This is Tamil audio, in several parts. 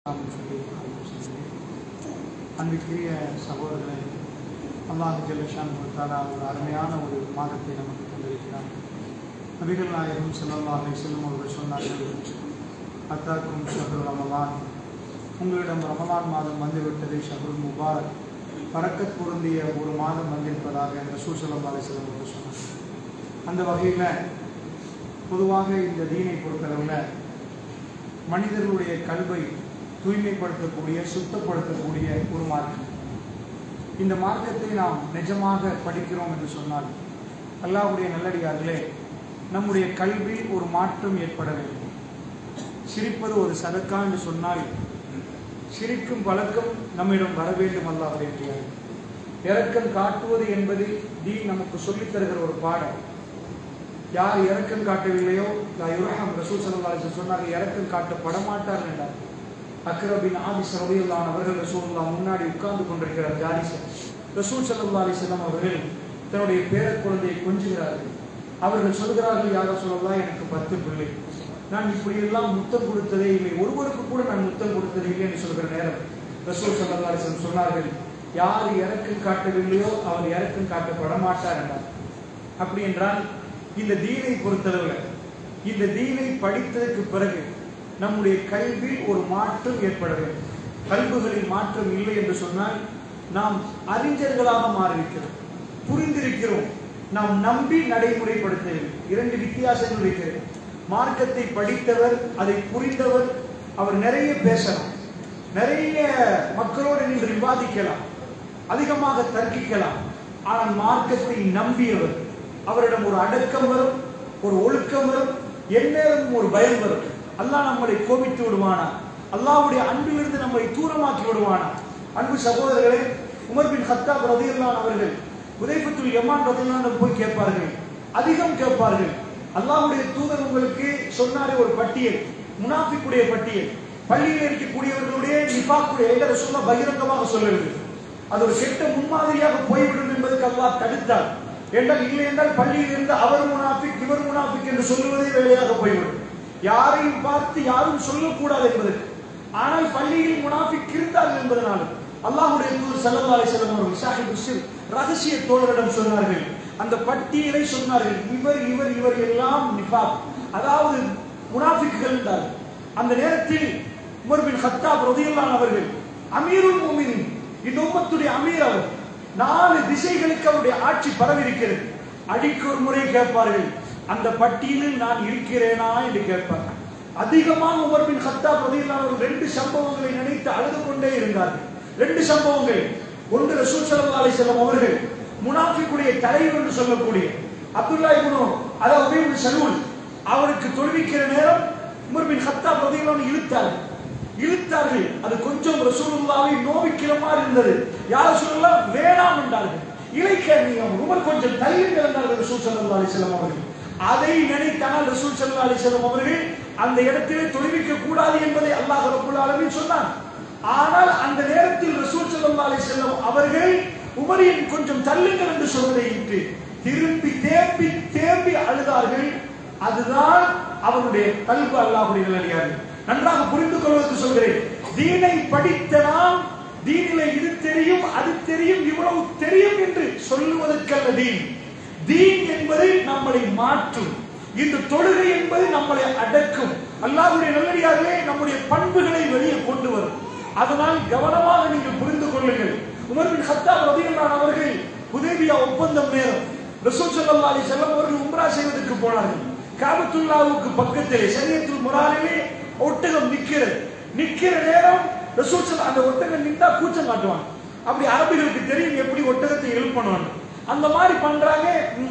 அன்பிற்குரிய சகோதரர்களை அல்லாஹ் ஜெல்லஷான் கொடுத்தாரா ஒரு அருமையான ஒரு மாதத்தை நமக்கு தந்திருக்கிறார் நபிகள் நாயகம் செல்லல்லாஹை செல்லும் அவர்கள் சொன்னார்கள் அத்தாக்கும் ஷஹரு ரமலான் உங்களிடம் ரமலான் மாதம் வந்துவிட்டது ஷஹருல் முபாரக் பறக்கத் பொருந்திய ஒரு மாதம் வந்திருப்பதாக ரசூல் சல்லா அலிஸ்லம் அவர்கள் சொன்னார் அந்த வகையில் பொதுவாக இந்த தீனை பொறுத்தளவில் மனிதர்களுடைய கல்வை தூய்மைப்படுத்தக்கூடிய சுத்தப்படுத்தக்கூடிய ஒரு மார்க்கம் இந்த மார்க்கத்தை நாம் நிஜமாக படிக்கிறோம் என்று சொன்னால் அல்லாஹ்வுடைய நல்லடியார்களே நம்முடைய கல்வியில் ஒரு மாற்றம் ஏற்பட வேண்டும் சிரிப்பது ஒரு சதக்கா என்று சொன்னால் சிரிக்கும் பழக்கம் நம்மிடம் வர வேண்டும் அல்லாஹுடைய இறக்கம் காட்டுவது என்பது தீ நமக்கு சொல்லித் தருகிற ஒரு பாடம் யார் இறக்கம் காட்டவில்லையோ யுரஹம் ரசூல் சல்லா சொன்னார்கள் இறக்கம் காட்டப்பட மாட்டார் என்றார் அக்ரபின் ஆதிஸ் ரவியுல்லான் அவர்கள் ரசூல்லா முன்னாடி உட்கார்ந்து கொண்டிருக்கிறார் ஜாரிசன் ரசூல் சல்லா அலிஸ்லாம் அவர்கள் தன்னுடைய பேர குழந்தையை கொஞ்சுகிறார்கள் அவர்கள் சொல்கிறார்கள் யாரோ சொல்லலாம் எனக்கு பத்து பிள்ளை நான் இப்படியெல்லாம் முத்தம் கொடுத்ததே இல்லை ஒருவருக்கு கூட நான் முத்தம் கொடுத்தது இல்லை என்று சொல்கிற நேரம் ரசூல் சல்லா அலிஸ்லம் சொன்னார்கள் யார் இறக்கம் காட்டவில்லையோ அவர் இறக்கம் காட்டப்பட மாட்டார் என்றார் அப்படி என்றால் இந்த தீனை பொறுத்தளவில் இந்த தீனை படித்ததற்கு பிறகு நம்முடைய கல்வியில் ஒரு மாற்றம் ஏற்பட வேண்டும் கல்விகளில் மாற்றம் இல்லை என்று சொன்னால் நாம் அறிஞர்களாக மாறியிருக்கிறோம் புரிந்திருக்கிறோம் நாம் நம்பி நடைமுறைப்படுத்தவில்லை இரண்டு வித்தியாசங்கள் இருக்கிறது மார்க்கத்தை படித்தவர் அதை புரிந்தவர் அவர் நிறைய பேசலாம் நிறைய மக்களோடு நின்று விவாதிக்கலாம் அதிகமாக தர்க்கிக்கலாம் ஆனால் மார்க்கத்தை நம்பியவர் அவரிடம் ஒரு அடக்கம் வரும் ஒரு ஒழுக்கம் வரும் எந்நேரமும் ஒரு பயம் வரும் அல்லாஹ் நம்மளை கோபித்து விடுவானா அல்லாஹ்வுடைய அன்பிலிருந்து நம்மை தூரமாக்கி விடுவானா அன்பு சகோதரர்களே உமர் பின் ஹத்தாப் ரதியல்லான் அவர்கள் உதைபத்துல் யமான் ரதியல்லான் போய் கேட்பார்கள் அதிகம் கேட்பார்கள் அல்லாஹ்வுடைய தூதர் உங்களுக்கு சொன்னாரே ஒரு பட்டியல் முனாஃபிக்குடைய பட்டியல் பள்ளியில் இருக்கக்கூடியவர்களுடைய நிபாக்குடைய எங்களை சொல்ல பகிரங்கமாக சொல்லவில்லை அது ஒரு கெட்ட முன்மாதிரியாக போய்விடும் என்பதற்கு அல்லாஹ் தடுத்தார் என்றால் இல்லை என்றால் பள்ளியில் இருந்து அவர் முனாஃபிக் இவர் முனாஃபிக் என்று சொல்லுவதே வேலையாக போய்விடும் யாரையும் பார்த்து யாரும் சொல்லக்கூடாது என்பதற்கு ஆனால் பள்ளியில் முனாஃபிக் இருந்தார்கள் என்பதனாலும் அல்லாஹுடைய தூர் சல்லா அலிஸ்லாம் அவர்கள் ஷாஹிப் உஷிர் ரகசிய தோழரிடம் சொன்னார்கள் அந்த பட்டியலை சொன்னார்கள் இவர் இவர் இவர் எல்லாம் நிபாக் அதாவது முனாஃபிக்குகள் என்றார்கள் அந்த நேரத்தில் உமர் பின் ஹத்தாப் ரதியல்லான் அவர்கள் அமீருல் முமினின் இந்த உம்மத்துடைய அமீர் அவர் நாலு திசைகளுக்கு அவருடைய ஆட்சி பரவி இருக்கிறது அடிக்கு ஒரு முறை கேட்பார்கள் அந்த பட்டியலில் நான் இருக்கிறேனா என்று கேட்பார் அதிகமாக உமர் பின் ஹத்தாப் ரதியல்லான் அவர்கள் ரெண்டு சம்பவங்களை நினைத்து அழுது கொண்டே இருந்தார்கள் ரெண்டு சம்பவங்கள் ஒன்று ரசூல் சல்லா அலிசல்லாம் அவர்கள் முனாஃபிக்குடைய தலைவர் என்று சொல்லக்கூடிய அப்துல்லா இப்னு அதாவது இப்னு சலூல் அவருக்கு தொழுவிக்கிற நேரம் உமர் பின் ஹத்தாப் ரதியல்லான் இழுத்தார்கள் இழுத்தார்கள் அது கொஞ்சம் ரசூலுல்லாவை நோவிக்கிற மாதிரி இருந்தது யார் சொல்லலாம் வேணாம் என்றார்கள் இலைக்க நீங்க உமர் கொஞ்சம் தள்ளுங்கள் என்றார்கள் ரசூல் சல்லா அலிஸ்லாம் அவர்கள் அதை நினைத்தால் ரசூல் சல்லா அலிஸ்லாம் அவர்கள் அந்த இடத்திலே தொழுவிக்க கூடாது என்பதை அல்லாஹ் ரபுல் ஆலமீன் சொன்னான் ஆனால் அந்த நேரத்தில் ரசூல் சல்லா அலிஸ்லாம் அவர்கள் உமரின் கொஞ்சம் தள்ளுங்கள் என்று சொல்வதை இட்டு திரும்பி தேம்பி தேம்பி அழுதார்கள் அதுதான் அவருடைய கல்வி அல்லாஹுடைய நிலையார்கள் நன்றாக புரிந்து கொள்வதற்கு சொல்கிறேன் தீனை படித்த நாம் தீனில இது தெரியும் அது தெரியும் இவ்வளவு தெரியும் என்று சொல்லுவதற்கல்ல தீன் தீன் என்பது நம்மளை மாற்றும் இந்த தொழுகை என்பது நம்மளை அடக்கும் அல்லாஹுடைய நல்லடியார்களே நம்முடைய பண்புகளை வெளியே கொண்டு வரும் அதனால் கவனமாக நீங்கள் புரிந்து கொள்ளுங்கள் உமர் பின் ஹத்தாப் ரதியல்லான் அவர்கள் உதவியா ஒப்பந்தம் நேரம் ரசூல் ஸல்லல்லாஹு அலைஹி வஸல்லம் அவர்கள் உம்ரா செய்வதற்கு போனார்கள் காபத்துல்லாவுக்கு பக்கத்திலே சரியத்துல் முரானிலே ஒட்டகம் நிக்கிறது நிக்கிற நேரம் ரசூல் அந்த ஒட்டகம் நின்றா கூச்சம் காட்டுவாங்க அப்படி அரபிகளுக்கு தெரியும் எப்படி ஒட்டகத்தை எழுப்பணும் அந்த மாதிரி பண்றாங்க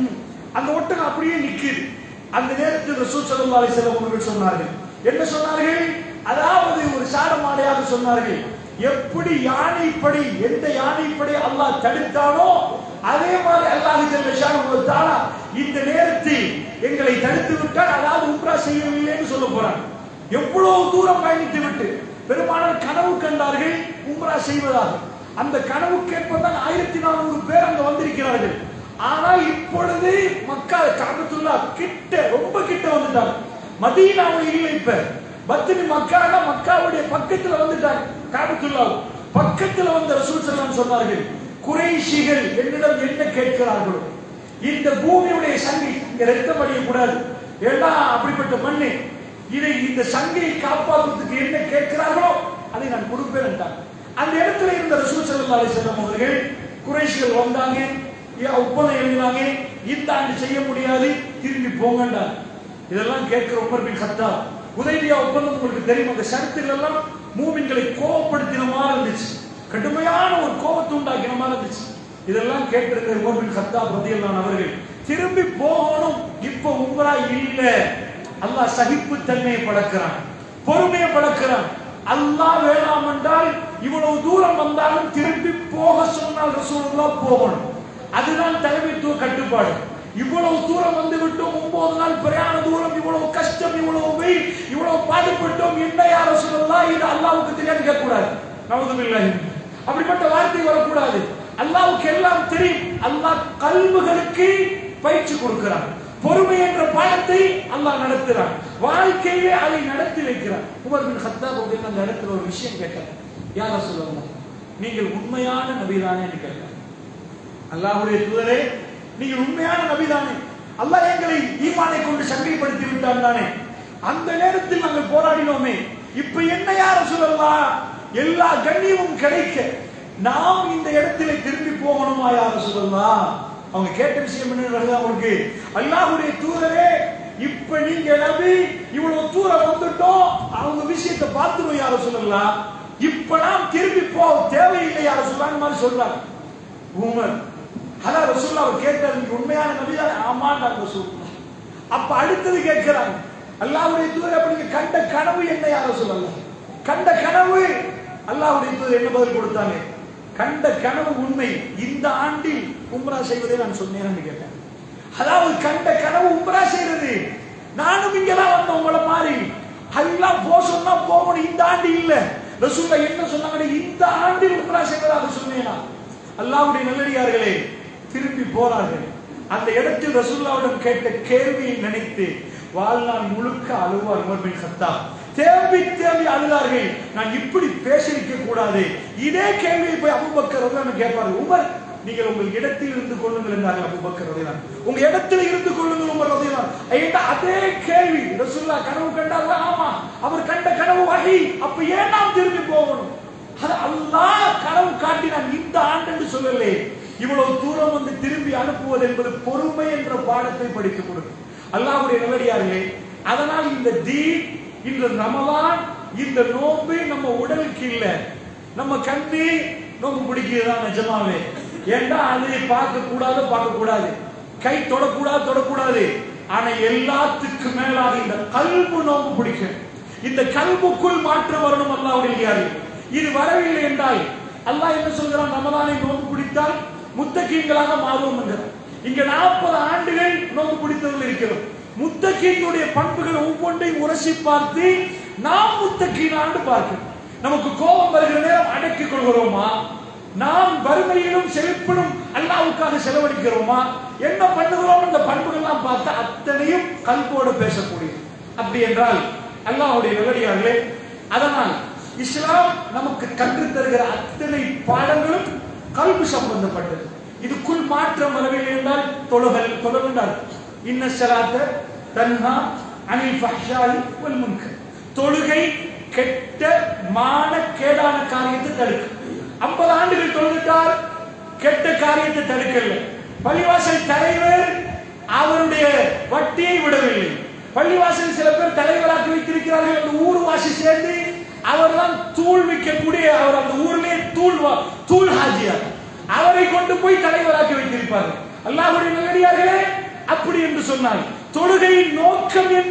அந்த ஒட்டகம் அப்படியே நிக்குது அந்த நேரத்தில் ரசூல் சல்லா அலிஸ்லாம் அவர்கள் சொன்னார்கள் என்ன சொன்னார்கள் அதாவது ஒரு சாடமாடையாக சொன்னார்கள் எப்படி யானைப்படி எந்த யானைப்படி அல்லாஹ் தடுத்தானோ அதே மாதிரி அல்லாஹ் ஜல்லஷானு இந்த நேரத்தில் எங்களை தடுத்து விட்டால் அதாவது உம்ரா செய்யவில்லைன்னு சொல்ல போறாங்க எவ்வளவு தூரம் பயணித்து விட்டு பெரும்பாலும் கனவு கண்டார்கள் உம்ரா செய்வதாக அந்த கனவு கேட்பதான் ஆயிரத்தி நானூறு பேர் அங்க வந்திருக்கிறார்கள் ஆனால் இப்பொழுது மக்கள் காபத்துல்லா கிட்ட ரொம்ப கிட்ட வந்துட்டாங்க மதீனாவில் இல்லை இப்ப பத்னி மக்கானா மக்காவுடைய பக்கத்துல வந்துட்டாங்க காபத்துல்லா பக்கத்துல வந்த ரசூல் ஸல்லல்லாஹு சொன்னார்கள் குறைஷிகள் என்னிடம் என்ன கேட்கிறார்களோ இந்த பூமியுடைய சங்கை இங்க ரத்தம் அடியக்கூடாது ஏன்னா அப்படிப்பட்ட மண்ணு இதை இந்த சங்கையை காப்பாற்றுறதுக்கு என்ன கேட்கிறார்களோ அதை நான் கொடுப்பேன் என்றார் அந்த இடத்துல இருந்த ரசூல் ஸல்லல்லாஹு அலைஹி வஸல்லம் அவர்கள் குறைஷிகள் வந்தாங்க ஏன் ஒப்பந்தம் எழுதினாங்க இந்த ஆண்டு செய்ய முடியாது திரும்பி போங்கண்டார் இதெல்லாம் கேட்கிற உமர் பின் கத்தாப் உதவியா ஒப்பந்தம் உங்களுக்கு தெரியும் அந்த ஷரத்தில் எல்லாம் மூமின்களை கோவப்படுத்தின மாதிரி இருந்துச்சு கடுமையான ஒரு கோபத்தை உண்டாக்கின மாதிரி இருந்துச்சு இதெல்லாம் கேட்டிருக்கிற உமர் பின் கத்தாப் ரதியல்லான் அவர்கள் திரும்பி போகணும் இப்ப உம்ரா இல்ல அல்லாஹ் சகிப்பு தன்மையை பழக்கிறான் பொறுமையை பழக்கிறான் அல்லாஹ் வேணாம் என்றால் இவ்வளவு தூரம் வந்தாலும் திரும்பி போக சொன்னால் ரசூலுல்லாஹ் போகணும் அதுதான் தலைமைத்துவ கட்டுப்பாடு இவ்வளவு தூரம் வந்து விட்டோம் ஒன்பது நாள் பிரயாண தூரம் இவ்வளவு கஷ்டம் இவ்வளவு வெயில் இவ்வளவு பாடுபட்டோம் என்ன யார சொல்லலாம் இது அல்லாவுக்கு தெரியாது கேட்கக்கூடாது நவதுமில்லாஹி அப்படிப்பட்ட வார்த்தை வரக்கூடாது அல்லாவுக்கு எல்லாம் தெரியும் அல்லாஹ் கல்வுகளுக்கு பயிற்சி கொடுக்கிறான் பொறுமை என்ற பாடத்தை அல்லாஹ் நடத்துறான் வாழ்க்கையிலே அதை நடத்தி வைக்கிறான் உமர் பின் கத்தாப் அப்படின்னு அந்த இடத்துல ஒரு விஷயம் கேட்டார் யார சொல்லுவாங்க நீங்கள் உண்மையான நபிதானே என்று கேட்டார் அல்லாஹ்வுடைய தூதரே நீங்கள் உண்மையான நபிதானே அல்லாஹ் எங்களை ஈமானை கொண்டு சங்கைப்படுத்தி விட்டான் தானே அந்த நேரத்தில் நாங்கள் போராடினோமே இப்ப என்ன யார சொல்லலாம் எல்லா கண்ணியமும் கிடைக்க நாம் இந்த இடத்திலே திரும்பி போகணுமா யார சொல்லலாம் அவங்க கேட்ட விஷயம் என்ன வருது அவங்களுக்கு அல்லாஹ்வுடைய தூதரே இப்ப நீங்க நபி இவ்வளவு தூரம் வந்துட்டோம் அவங்க விஷயத்தை பார்த்துருவோம் யார சொல்லலாம் இப்ப நாம் திரும்பி போக தேவையில்லை யார சொல்லாங்க மாதிரி சொல்றாங்க உமர் அதான் ரசூல்லா அவர் கேட்டார் நீங்க உண்மையான நபிதான் ஆமாண்டாங்க ரசூல் அப்ப அடுத்தது கேட்கிறாங்க அல்லாஹ்வுடைய தூதர் அப்ப நீங்க கண்ட கனவு என்ன யார சொல்லலாம் கண்ட கனவு அல்லாஹ்வுடைய தூதர் என்ன பதில் கொடுத்தாங்க கண்ட கனவு உண்மை இந்த ஆண்டில் உம்ரா செய்வதை நான் சொன்னேன்னு கேட்டேன் அதாவது கண்ட கனவு உம்ரா செய்யறது நானும் இங்கெல்லாம் வந்த உங்களை மாதிரி எல்லாம் போ சொன்னா போகணும் இந்த ஆண்டு இல்ல ரசூல்லா என்ன சொன்னாங்க இந்த ஆண்டில் உம்ரா செய்வதாக சொன்னேனா அல்லாஹ்வுடைய நல்லடியார்களே திரும்பி போறார்கள் அந்த இடத்தில் ரசூல்லாவிடம் கேட்ட கேள்வியை நினைத்து வாழ்நாள் முழுக்க அழுவார் உமர் பின் கத்தாப் தேம்பி தேம்பி அழுதார்கள் நான் இப்படி பேசியிருக்க கூடாது இதே கேள்வியை போய் அபுபக்கர் ரலியல்லாஹு கேட்பாரு உமர் நீங்கள் உங்கள் இடத்தில் இருந்து கொள்ளுங்கள் என்றார்கள் அபுபக்கர் ரலியல்லாஹு உங்க இடத்தில் இருந்து கொள்ளுங்கள் உமர் ரலியல்லாஹு ஐயா அதே கேள்வி ரசூல்லா கனவு கண்டார் ஆமா அவர் கண்ட கனவு வகை அப்ப ஏன் நாம் திரும்பி போகணும் அது அல்லாஹ் கனவு காட்டினான் இந்த ஆண்டு என்று சொல்லலே இவ்வளவு தூரம் வந்து திரும்பி அனுப்புவது என்பது பொறுமை என்ற பாடத்தை படித்துக் கொடுக்கும் அல்லாஹ்வுடைய நல்லடியார்களே அதனால் இந்த தீன் இந்த ரமலான் இந்த நோன்பு நம்ம உடலுக்கு இல்ல நம்ம கண்ணு நோம்பு பிடிக்கிறதுதான் நிஜமாவே ஏண்டா அதை பார்க்க கூடாது பார்க்க கூடாது கை தொடக்கூடாது தொடக்கூடாது ஆனா எல்லாத்துக்கு மேலாக இந்த கல்பு நோம்பு பிடிக்கும் இந்த கல்புக்குள் மாற்றம் வரணும் அல்லாஹ்வுடைய இது வரவில்லை என்றால் அல்லாஹ் என்ன சொல்கிறான் ரமலானை நோன்பு பிடித்தால் முத்தகீன்களாக மாறுவோம் என்கிறார் இங்க நாற்பது ஆண்டுகள் நோன்பு பிடித்தவர்கள் இருக்கிறோம் முத்தகீனுடைய பண்புகள் ஒவ்வொன்றையும் உரசி பார்த்து நாம் முத்தகீனாண்டு பார்க்கிறோம் நமக்கு கோபம் வருகிற நேரம் அடக்கிக் கொள்கிறோமா நாம் வறுமையிலும் செழிப்பிலும் அல்லாவுக்காக செலவழிக்கிறோமா என்ன பண்ணுகிறோம் இந்த பண்புகள்லாம் பார்த்தா அத்தனையும் கல்போடு பேசக்கூடியது அப்படி என்றால் அல்லாஹ்வுடைய நல்லடியார்களே அதனால் இஸ்லாம் நமக்கு கற்று தருகிற அத்தனை பாடங்களும் கல்வி சம்பந்தப்பட்டது இதுக்குள் மாற்றம் வரவில்லை என்றால் தொழுகல் தொழுகின்றார் இன்ன சலாத்த தன்ஹா அனில் ஃபஹ்ஷாய் வல் முன்கர் தொழுகை கெட்ட மான கேடான காரியத்தை தடுக்கும் ஐம்பது ஆண்டுகள் தொழுதுட்டார் கெட்ட காரியத்தை தடுக்கல பள்ளிவாசல் தலைவர் அவருடைய வட்டியை விடவில்லை பள்ளிவாசல் சில பேர் தலைவராக்கி வைத்திருக்கிறார்கள் அந்த ஊர்வாசி சேர்ந்து அவர்தான் தூள் விற்கக்கூடிய அவர் அந்த ஊர்லயே தூள் வா- தூள் ஹாஜியார் அவரை கொண்டு போய் தலைவராக்கி வைத்திருப்பார்கள் அல்லாஹ்வுடைய நல்லடியார்களே அப்படி என்று சொன்னால் தொழுகையின் நோக்கம் என்ன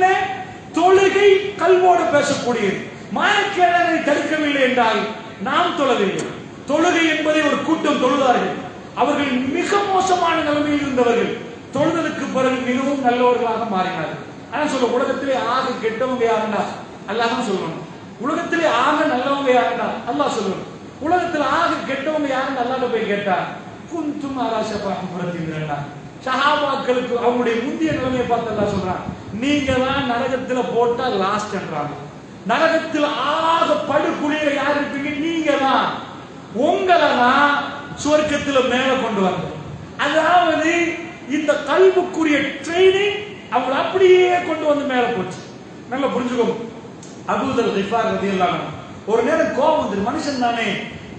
தொழுகை கல்வோடு பேசக்கூடியது மானக்கேடனை தடுக்கவில்லை என்றால் நாம் தொழவில்லை தொழுகை என்பதை ஒரு கூட்டம் தொழுதார்கள் அவர்கள் மிக மோசமான நிலைமையில் இருந்தவர்கள் தொழுதலுக்கு பிறகு மிகவும் நல்லவர்களாக மாறினார்கள் ஆனா சொல்ல உலகத்திலே ஆக கெட்டவங்க யாருன்னா அல்லாஹ் தான் சொல்லணும் உலகத்திலே ஆக நல்லவங்க யாருன்னா அல்லாஹ் சொல்லணும் உலகத்தில் ஆக கெட்டவங்க யாருன்னு அல்லாஹ் போய் கேட்டா குந்தும் ஆராசப்பாக சஹாபாக்களுக்கு அவங்களுடைய முந்தைய நிலைமையை பார்த்து அல்லாஹ் சொல்றான் நீங்க தான் நரகத்துல போட்டா லாஸ்ட் என்றாங்க நரகத்தில் ஆக படுகுழியில யார் இருப்பீங்க நீங்க தான் உங்களை தான் சுவர்க்கத்துல மேல கொண்டு வந்த அதாவது இந்த கல்வுக்குரிய ட்ரைனிங் அவங்க அப்படியே கொண்டு வந்து மேல போச்சு நல்லா புரிஞ்சுக்கோங்க அபூதல் ரிஃபார் ரதியல்லாஹு அன்ஹு. ஒரு நேரம் கோபம் வந்துரு மனுஷன் தானே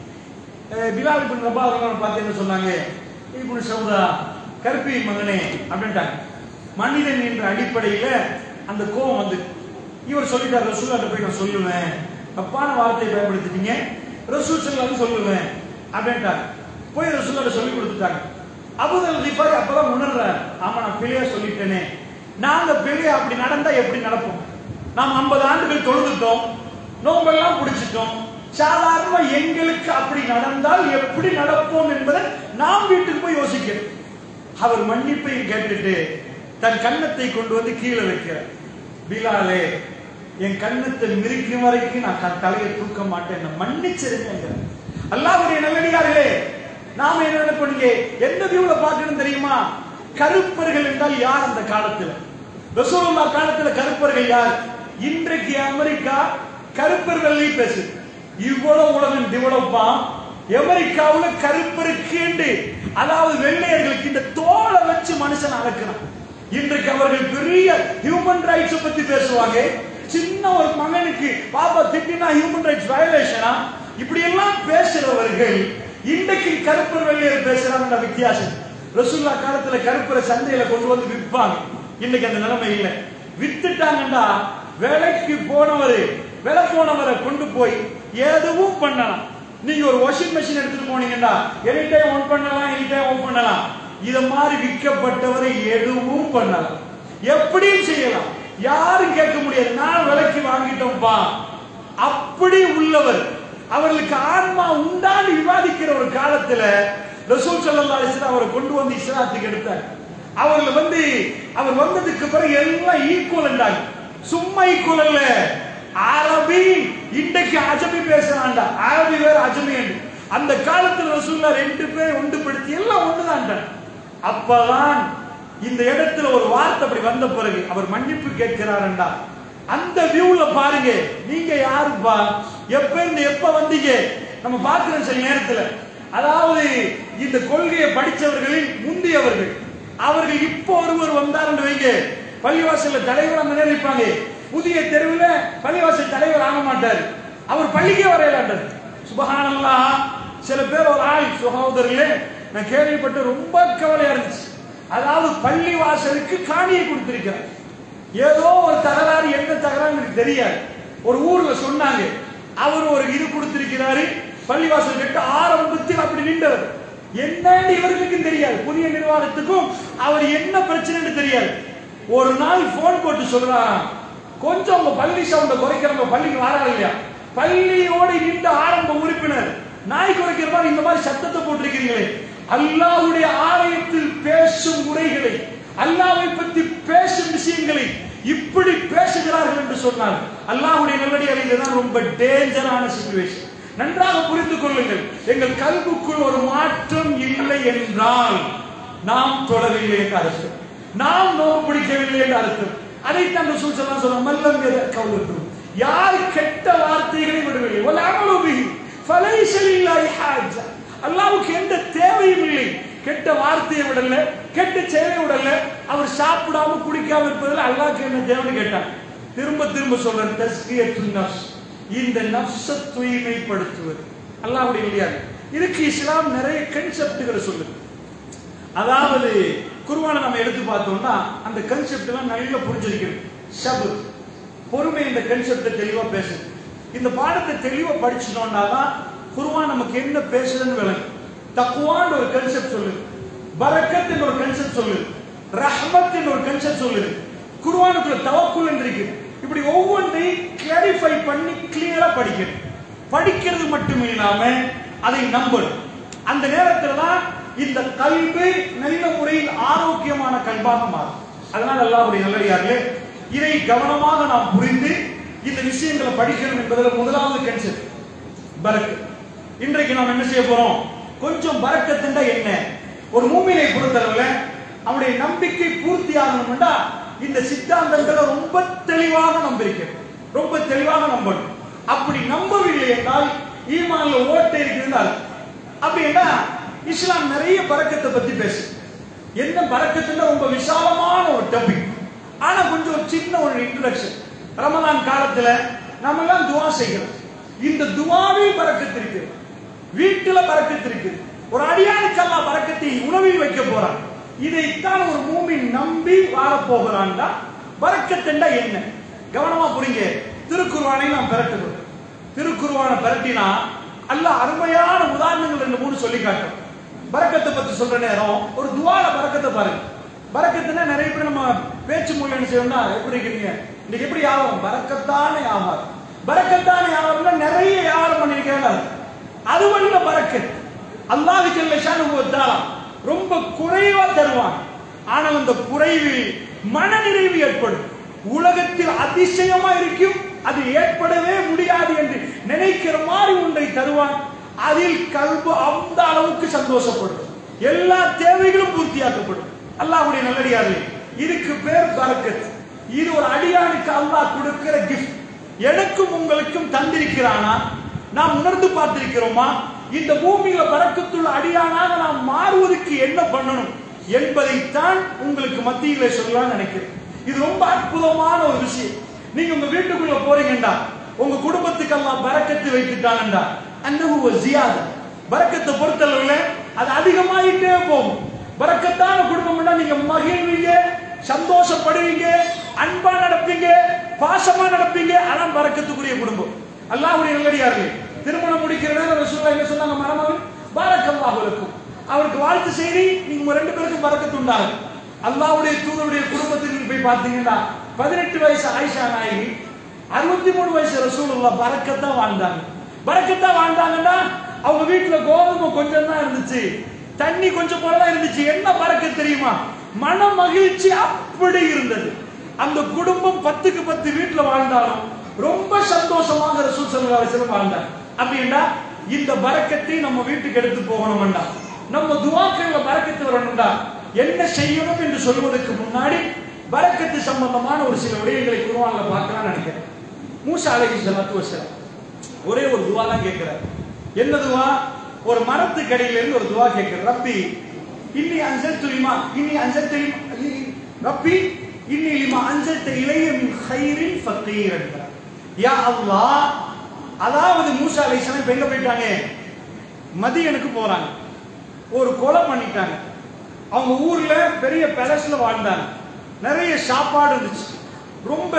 அஹ் பிலால் இப்னு ரபா அவர்கள் பார்த்து என்ன சொன்னாங்க இப்னு சௌதா கருப்பி மகனே அப்படின்ட்டாங்க மனிதன் என்ற அடிப்படையில அந்த கோபம் வந்து இவர் சொல்லிட்டார் ரசூல்லாட்ட போய் நான் சொல்லுவேன் தப்பான வார்த்தையை பயன்படுத்திட்டீங்க ரசூல் செல்லாலும் சொல்லுவேன் அப்படின்ட்டாங்க போய் ரசூல்லாட்ட சொல்லி கொடுத்துட்டாங்க அபுதல் ரிஃபாரி அப்பதான் உணர்றார் ஆமா நான் பிழையா சொல்லிட்டேனே நாங்க பிழையா அப்படி நடந்தா எப்படி நடப்போம் நாம் 50 ஆண்டுகள் தொழுதுட்டோம் நோம்பெல்லாம் பிடிச்சிட்டோம் சாதாரணமா எங்களுக்கு அப்படி நடந்தால் எப்படி நடப்போம் என்பதை நாம் வீட்டுக்கு போய் யோசிக்கிறோம் அவர் மன்னிப்பையும் கேட்டுட்டு தன் கன்னத்தை கொண்டு வந்து கீழே வைக்கிறார் பிலாலே என் கன்னத்தை மிரிக்கும் வரைக்கும் நான் க- தலையை தூக்க மாட்டேன் என்னை மன்னிச்சிருங்க அல்லாஹ்வுடைய நல்லடியார்களே நாம என்ன நினைப்பீங்க எந்த வியூல பார்க்கணும் தெரியுமா கருப்பர்கள் என்றால் யார் அந்த காலத்துல ரசூலுல்லா காலத்துல கருப்பர்கள் யார் இன்றைக்கு அமெரிக்கா கருப்பர்கள் பேசு இவ்வளவு உலகம் டெவலப்பா அமெரிக்காவுல கருப்பருக்கு அதாவது வெள்ளையர்களுக்கு இந்த தோலை வச்சு மனுஷன் அளக்கிறான் இன்றைக்கு அவர்கள் பெரிய ஹியூமன் ரைட்ஸ் பத்தி பேசுவாங்க சின்ன ஒரு மகனுக்கு பாப்பா திட்டினா ஹியூமன் ரைட்ஸ் வயலேஷனா இப்படி எல்லாம் பேசுறவர்கள் இன்றைக்கு கருப்பர் வெள்ளையர் பேசுறாங்க வித்தியாசம் ரசூல்லா காலத்துல கருப்பரை சந்தையில கொண்டு வந்து விற்பாங்க இன்னைக்கு அந்த நிலைமை இல்லை வித்துட்டாங்கடா வேலைக்கு போனவரு விலை போனவரை கொண்டு போய் எதுவும் பண்ணலாம் நீங்க ஒரு வாஷிங் மெஷின் எடுத்துட்டு போனீங்கன்னா எனி டைம் ஆன் பண்ணலாம் எனி டைம் ஆஃப் பண்ணலாம் இத மாதிரி விற்கப்பட்டவரை எதுவும் பண்ணலாம் எப்படியும் செய்யலாம் யாரும் கேட்க முடியாது நான் விலைக்கு வாங்கிட்டோம்ப்பா அப்படி உள்ளவர் அவர்களுக்கு ஆன்மா உண்டான்னு விவாதிக்கிற ஒரு காலத்துல ரசூல் ஸல்லல்லாஹு அலைஹி வஸல்லம் அவரை கொண்டு வந்து இஸ்லாத்துக்கு எடுத்தார் அவர்கள் வந்து அவர் வந்ததுக்கு பிறகு எல்லாம் ஈக்குவல் சும்மா ஈக்குவல் அல்ல அரபி இன்றைக்கு அஜமி பேசுறான்டா அரபி வேற அஜமி என்று அந்த காலத்துல ரசூல்லா ரெண்டு பேர் ஒன்றுபடுத்தி எல்லாம் ஒண்ணுதான் அப்பதான் இந்த இடத்துல ஒரு வார்த்தை அப்படி வந்த பிறகு அவர் மன்னிப்பு கேட்கிறாரண்டா அந்த வியூல பாருங்க நீங்க யாருப்பா எப்ப இருந்து எப்ப வந்தீங்க நம்ம பார்க்கிறோம் சில நேரத்துல அதாவது இந்த கொள்கையை படிச்சவர்களில் முந்தியவர்கள் அவர்கள் இப்போ ஒருவர் வந்தார் வைங்க பள்ளிவாசல்ல தலைவர் அந்த நேரம் இருப்பாங்க புதிய தெருவுல பள்ளிவாசல் தலைவர் ஆக மாட்டார் அவர் பள்ளிக்கே வரையலாண்டார் சுபஹானல்லா சில பேர் ஒரு ஆள் சகோதரர்களே நான் கேள்விப்பட்டு ரொம்ப கவலையா இருந்துச்சு அதாவது பள்ளி வாசலுக்கு காணியை கொடுத்திருக்கிறார் ஏதோ ஒரு தகராறு என்ன தகராறு எனக்கு தெரியாது ஒரு ஊர்ல சொன்னாங்க அவர் ஒரு இது கொடுத்திருக்கிறாரு பள்ளிவாசல் கட்ட ஆரம்பத்தில் அப்படி நின்றவர் என்னன்னு இவர்களுக்கும் தெரியாது புதிய நிர்வாகத்துக்கும் அவர் என்ன பிரச்சனைன்னு தெரியாது ஒரு நாள் போன் போட்டு சொல்றாராம் கொஞ்சம் உங்க பள்ளி சவுண்ட குறைக்கிறவங்க பள்ளிக்கு வராது இல்லையா பள்ளியோடு நின்ற ஆரம்ப உறுப்பினர் நாய் குறைக்கிற மாதிரி இந்த மாதிரி சத்தத்தை போட்டிருக்கிறீங்களே அல்லாஹ்வுடைய ஆலயத்தில் பேசும் உரைகளை அல்லாஹ்வை பற்றி பேசும் விஷயங்களை இப்படி பேசுகிறார்கள் என்று சொன்னார் அல்லாஹ்வுடைய நல்லடியார் இதுதான் ரொம்ப டேஞ்சரான சுச்சுவேஷன் நன்றாக புரிந்து கொள்ளுங்கள் எங்கள் கல்வுக்குள் ஒரு மாற்றம் இல்லை என்றால் நாம் தொடரவில்லை என்று அர்த்தம் நாம் நோவு பிடிக்கவில்லை என்று அர்த்தம் அதைத்தான் அந்த சூழ்ச்சலாம் சொல்ல மல்லம் கவுலும் யார் கெட்ட வார்த்தைகளை விடவில்லை ஒரு அமலுபி ஃபலைசலில்லாஹி ஹாஜா அல்லாஹ்வுக்கு எந்த தேவையும் இல்லை கெட்ட வார்த்தையை விடல கெட்ட செயலை விடல அவர் சாப்பிடாம குடிக்காம இருப்பதில் அல்லாஹ்க்கு என்ன தேவைன்னு கேட்டான் திரும்ப திரும்ப சொல்றேன் தஸ்கியத்து நஃப்ஸ் இந்த நஃப்ஸ தூய்மைப்படுத்துவது அல்லாஹ்வுடைய இல்லையா இதுக்கு இஸ்லாம் நிறைய கன்செப்டுகளை சொல்லுது அதாவது குர்ஆனை நம்ம எடுத்து பார்த்தோம்னா அந்த கன்செப்ட் எல்லாம் நல்லா புரிஞ்சிருக்கணும் ஷபு பொறுமை இந்த கன்செப்ட தெளிவா பேசுது இந்த பாடத்தை தெளிவா படிச்சிட்டோம்னா தான் குர்ஆன் நமக்கு என்ன பேசுதுன்னு விளங்கும் தக்குவான்னு ஒரு கன்செப்ட் சொல்லுது பரக்கத் ஒரு கன்செப்ட் சொல்லுது ரஹ்மத் ஒரு கன்செப்ட் சொல்லுது குர்ஆனுக்குள்ள தவக்குல் இருக்கு இப்படி ஒவ்வொன்றையும் கிளாரிஃபை பண்ணி கிளியரா படிக்கணும் படிக்கிறது மட்டும் இல்லாம அதை நம்பணும் அந்த நேரத்துல தான் இந்த கல்வி நல்ல முறையில் ஆரோக்கியமான கல்வாக மாறும் அதனால அல்லாஹ்வுடைய நல்லடியார்களே இதை கவனமாக நாம் புரிந்து இந்த விஷயங்களை படிக்கணும் என்பதில் முதலாவது கன்செப்ட் பரக்கு இன்றைக்கு நாம் என்ன செய்ய போறோம் கொஞ்சம் பரக்கத்துண்டா என்ன ஒரு மூமினை பொறுத்தளவுல அவனுடைய நம்பிக்கை பூர்த்தி ஆகணும்னா இந்த சித்தாந்தங்களை ரொம்ப தெளிவாக நம்பியிருக்கணும் ரொம்ப தெளிவாக நம்பணும் அப்படி நம்பவில்லை என்றால் ஈமான்ல ஓட்டை இருக்கிறால் அப்படின்னா இஸ்லாம் நிறைய பறக்கத்தை பத்தி பேசு என்ன பறக்கத்துல ரொம்ப விசாலமான ஒரு டாபிக் ஆனா கொஞ்சம் ஒரு சின்ன ஒரு இன்ட்ரடக்ஷன் ரமலான் காலத்துல நம்ம எல்லாம் துவா செய்கிறோம் இந்த துவாவில் பறக்கத்து இருக்கு வீட்டுல பறக்கத்து இருக்கு ஒரு அடியானுக்கு அல்லாஹ் பறக்கத்தை உணவில் வைக்க போறான் இதைத்தான் ஒரு மூமின் நம்பி வாழ போகிறான்டா பறக்கத்துண்டா என்ன கவனமா புரிங்க திருக்குர்வானை நாம் பெறட்டுகிறோம் திருக்குர்வானை பெரட்டினா அல்லாஹ் அருமையான உதாரணங்கள் ரெண்டு மூணு சொல்லி காட்டும் பரக்கத்தை பத்தி சொல்ற நேரம் ஒரு துவால பரக்கத்தை பாருங்க பரக்கத்துனா நிறைய பேர் நம்ம பேச்சு மொழி என்ன செய்யணும்னா எப்படி இருக்கிறீங்க இன்னைக்கு எப்படி யாவரம் பரக்கத்தானே ஆவார் பரக்கத்தானே வியாபாரம்னா நிறைய வியாபாரம் பண்ணிருக்காங்க அது வழியில பரக்கத் அல்லாஹ் ஜல்ல ஷானுவத்தால ரொம்ப குறைவா தருவான் ஆனா அந்த குறைவில் மனநிறைவு ஏற்படும் உலகத்தில் அதிசயமா இருக்கும் அது ஏற்படவே முடியாது என்று நினைக்கிற மாதிரி ஒன்றை தருவான் அதில் கல்பு அந்த அளவுக்கு சந்தோஷப்படும் எல்லா தேவைகளும் பூர்த்தியாக்கப்படும் அல்லாஹ்வுடைய நல்லடியார்களே இதுக்கு பேர் பரக்கத் இது ஒரு அடியானுக்கு அல்லாஹ் கொடுக்கிற கிஃப்ட் எனக்கும் உங்களுக்கும் தந்திருக்கிறானா நாம் உணர்ந்து பார்த்திருக்கிறோமா இந்த பூமியில பறக்கத்துள்ள அடியானாக நாம் மாறுவதற்கு என்ன பண்ணணும் என்பதைத்தான் உங்களுக்கு மத்தியில சொல்லலாம் நினைக்கிறேன் இது ரொம்ப அற்புதமான ஒரு விஷயம் நீங்க உங்க வீட்டுக்குள்ள போறீங்கடா உங்க குடும்பத்துக்கு எல்லாம் பறக்கத்து வைத்துட்டாங்கடா அன்னஹு ஜியாதா பறக்கத்தை பொறுத்தளவுல அது அதிகமாயிட்டே போகும் பறக்கத்தான குடும்பம்னா நீங்க மகிழ்வீங்க சந்தோஷப்படுவீங்க அன்பா நடப்பீங்க பாசமா நடப்பீங்க அதான் பறக்கத்துக்குரிய குடும்பம் அல்லாஹ்வுடைய நல்லடியார்களே திருமணம் முடிக்கிற நேரம் ரசூலுல்லாஹ் என்ன சொன்னாங்க மணமகன் பாரக்கல்லாஹு லக்கும் அவருக்கு வாழ்த்து செய்தி நீங்க உங்க ரெண்டு பேருக்கும் பறக்கத்து உண்டாகும் அல்லாஹ்வுடைய தூதருடைய குடும்பத்துக்கு போய் பார்த்தீங்கன்னா பதினெட்டு வயசு ஆயிஷா நாயகி அறுபத்தி மூணு வயசு ரசூலுல்லாஹ் பறக்கத்தா வாழ்ந்தாங்க பறக்கத்தா வாழ்ந்தாங்கன்னா அவங்க வீட்டுல கோதுமை கொஞ்சம் தான் இருந்துச்சு தண்ணி கொஞ்சம் போலதான் இருந்துச்சு என்ன பறக்க தெரியுமா மன மகிழ்ச்சி அப்படி இருந்தது அந்த குடும்பம் பத்துக்கு பத்து வீட்டுல வாழ்ந்தாலும் ரொம்ப சந்தோஷமாக ரசூல் ஸல்லல்லாஹு அலைஹி வஸல்லம் வாழ்ந்தாங்க அப்படின்னா இந்த பரக்கத்தை நம்ம வீட்டுக்கு எடுத்து போகணும்டா நம்ம துவாக்கள்ல பரக்கத்து வரணும்டா என்ன செய்யணும் என்று சொல்வதற்கு முன்னாடி பரக்கத்து சம்பந்தமான ஒரு சில விடயங்களை குருவான்ல பார்க்கலாம்னு நினைக்கிறேன் மூசா அலைஹி ஸலாத்து வஸலாம் ஒரே ஒரு துவா தான் கேட்கிறார் என்ன துவா ஒரு மரத்துக்கு அடியில இருந்து ஒரு துவா கேட்கிறார் ரப்பி இன்னி அன்சல் துலிமா இன்னி அன்சல் துலிமா ரப்பி இன்னி லிமா அன்சல் இளைய மின் ஹைரின் ஃபக்கீர் என்கிறார் யா அல்லாஹ் அதாவது மூசா அலைஹிஸ்ஸலாம் இப்ப எங்க போயிட்டாங்க மதியனுக்கு போறாங்க ஒரு கொலை பண்ணிட்டாங்க அவங்க ஊர்ல பெரிய பேலஸ்ல வாழ்ந்தாங்க நிறைய சாப்பாடு இருந்துச்சு ரொம்ப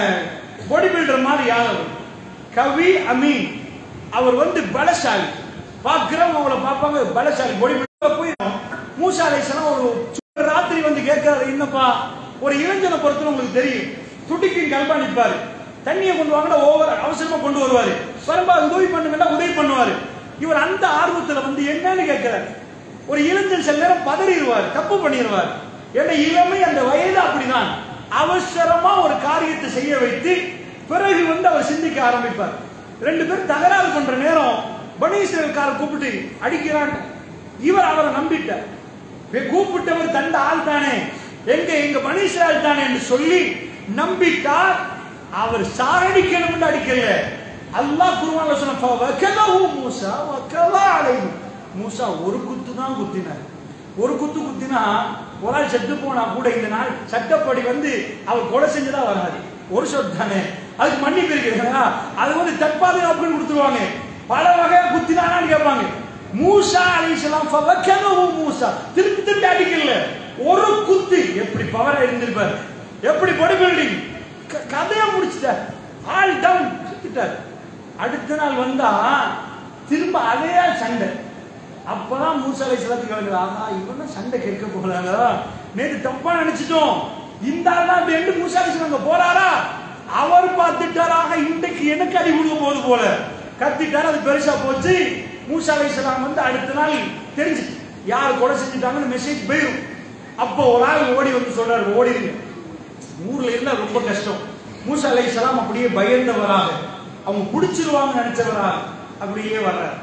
பாடி பில்டர் மாதிரி யார் அவர் கவி அமீன் அவர் வந்து பலசாலி பார்க்கிறவங்க அவங்கள பார்ப்பாங்க பலசாலி பாடி பில்டர் போய் மூசா அலைஹிஸ்ஸலாம் ஒரு சும்மா ராத்திரி வந்து கேட்கறாரு என்னப்பா ஒரு இளைஞனை பொறுத்து உங்களுக்கு தெரியும் துடிக்கும் கல்பா நிற்பாரு தண்ணியை கொண்டு வாங்கினா ஓவர் அவசரமா கொண்டு வருவாரு வரும்பா உதவி பண்ணுங்கன்னா உதவி பண்ணுவாரு இவர் அந்த ஆர்வத்துல வந்து என்னன்னு கேட்கிறார் ஒரு இளைஞன் சில நேரம் பதறிடுவார் தப்பு பண்ணிடுவார் ஏன்னா இளமை அந்த வயது அப்படிதான் அவசரமா ஒரு காரியத்தை செய்ய வைத்து பிறகு வந்து அவர் சிந்திக்க ஆரம்பிப்பார் ரெண்டு பேரும் தகராறு பண்ற நேரம் பனீஸ்வரக்காரர் கூப்பிட்டு அடிக்கிறான் இவர் அவரை நம்பிட்டார் வே- கூப்பிட்டவர் தந்த ஆள் தானே எங்க எங்க பனீஸ்வரர் தானே என்று சொல்லி நம்பிட்டார் அவர் சாரடிக்கணும் அடிக்கல அல்லாஹ் குருவான்ல சொன்ன "ஃபவக்கலஹு மூசா வக்கலா அலைஹி." மூசா ஒரு குத்து தான் குத்தினார் ஒரு குத்து குத்தினா ஒரு ஆள் செத்து போனா கூட இந்த நாள் சட்டப்படி வந்து அவர் கொலை செஞ்சதா வராது ஒரு சொல் தானே அதுக்கு மன்னிப்பு இருக்கிறதா அது வந்து தற்பாதுகாப்புன்னு கொடுத்துருவாங்க பல வகையா குத்தினானான்னு கேட்பாங்க மூசா அலைஹிஸ்ஸலாம் ஃபவக்கலஹு மூசா திருப்பி திருப்பி அடிக்கல ஒரு குத்து எப்படி பவரா இருந்திருப்பார் எப்படி பாடி பில்டிங் கதையை முடிச்சிட்டார் ஆல் டவுன் சுத்திட்டார் அடுத்த நாள் வந்தா திரும்ப அதே சண்டை அப்பதான் மூசா அலைஹிஸ்ஸலாத்துக்கு கிளம்புது ஆஹா இவன சண்டை கேட்க போறாங்க நேத்து தப்பா நினைச்சிட்டோம் இந்த ஆள் தான் இப்படி என்று மூசா அலைஹிஸ்ஸலாம் அங்க போறாரா அவர் பார்த்துட்டாராக இன்றைக்கு எனக்கு அடி விழுக போகுது போல கத்திட்டாரு அது பெருசா போச்சு மூசா அலைஹிஸ்ஸலாம் வந்து அடுத்த நாள் தெரிஞ்சு யார் கொலை செஞ்சுட்டாங்கன்னு மெசேஜ் போயிடும் அப்போ ஒரு ஆள் ஓடி வந்து சொல்றாரு ஓடிடுங்க ஊர்ல இருந்தா ரொம்ப கஷ்டம் மூசா அலைஹிஸ்ஸலாம் அப்படியே பயந்தவராக அவங்க பிடிச்சிருவாங்க நினைச்சவராக அப்படியே வர்றார்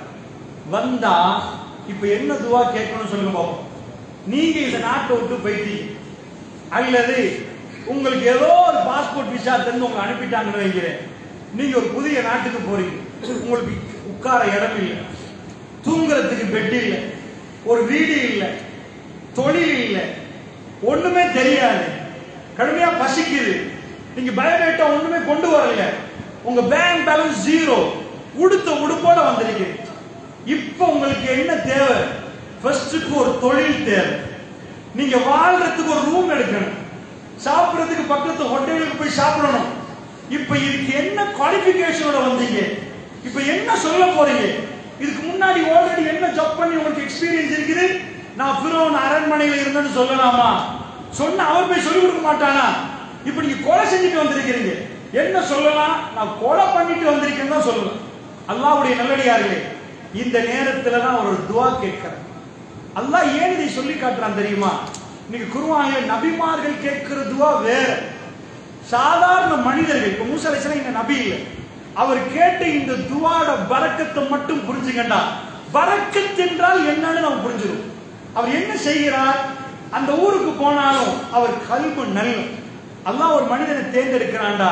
வந்தா இப்ப என்ன துவா கேட்கணும்னு சொல்லுங்க பாப்போம் நீங்க இந்த நாட்டை விட்டு போயிட்டீங்க அல்லது உங்களுக்கு ஏதோ ஒரு பாஸ்போர்ட் விசா தந்து உங்களை அனுப்பிட்டாங்கன்னு வைக்கிறேன் நீங்க ஒரு புதிய நாட்டுக்கு போறீங்க உங்களுக்கு உட்கார இடம் இல்லை தூங்குறதுக்கு பெட் இல்லை ஒரு வீடு இல்லை தொழில் இல்லை ஒண்ணுமே தெரியாது கடுமையா பசிக்குது நீங்க பயோடேட்டா ஒண்ணுமே கொண்டு வரல உங்க பேங்க் பேலன்ஸ் ஜீரோ உடுத்த உடுப்போட வந்திருக்கீங்க இப்போ உங்களுக்கு என்ன தேவை ஃபர்ஸ்ட்டுக்கு ஒரு தொழில் தேவை நீங்க வாழ்றதுக்கு ஒரு ரூம் எடுக்கணும் சாப்பிடுறதுக்கு பக்கத்து ஹோட்டலுக்கு போய் சாப்பிடணும் இப்ப இதுக்கு என்ன குவாலிபிகேஷனோட வந்தீங்க இப்ப என்ன சொல்ல போறீங்க இதுக்கு முன்னாடி ஆல்ரெடி என்ன ஜாப் பண்ணி உங்களுக்கு எக்ஸ்பீரியன்ஸ் இருக்குது நான் ஃபிரோன் அரண்மனையில இருந்தேன்னு சொல்லலாமா சொன்ன அவர் போய் சொல்லி கொடுக்க மாட்டானா இப்ப நீங்க கொலை செஞ்சுட்டு வந்திருக்கிறீங்க என்ன சொல்லலாம் நான் கொலை பண்ணிட்டு வந்திருக்கேன்னு தான் சொல்லலாம் அல்லாஹ்வுடைய நல்லடியார்களே இந்த நேரத்துல தான் ஒரு துவா கேட்கிறேன் அல்லாஹ் ஏன் இதை சொல்லி காட்டுறான் தெரியுமா நீங்க குருவாங்க நபிமார்கள் கேட்கிற துவா வேற சாதாரண மனிதர்கள் இப்ப மூசா அலைஹிஸ்ஸலாம் இங்க நபி இல்லை அவர் கேட்ட இந்த துவாட பரக்கத்தை மட்டும் புரிஞ்சுக்கண்டா பரக்கத் என்றால் என்னன்னு நம்ம புரிஞ்சிடும் அவர் என்ன செய்கிறார் அந்த ஊருக்கு போனாலும் அவர் கல்பு நல்லம் அல்லாஹ் ஒரு மனிதனை தேர்ந்தெடுக்கிறான்டா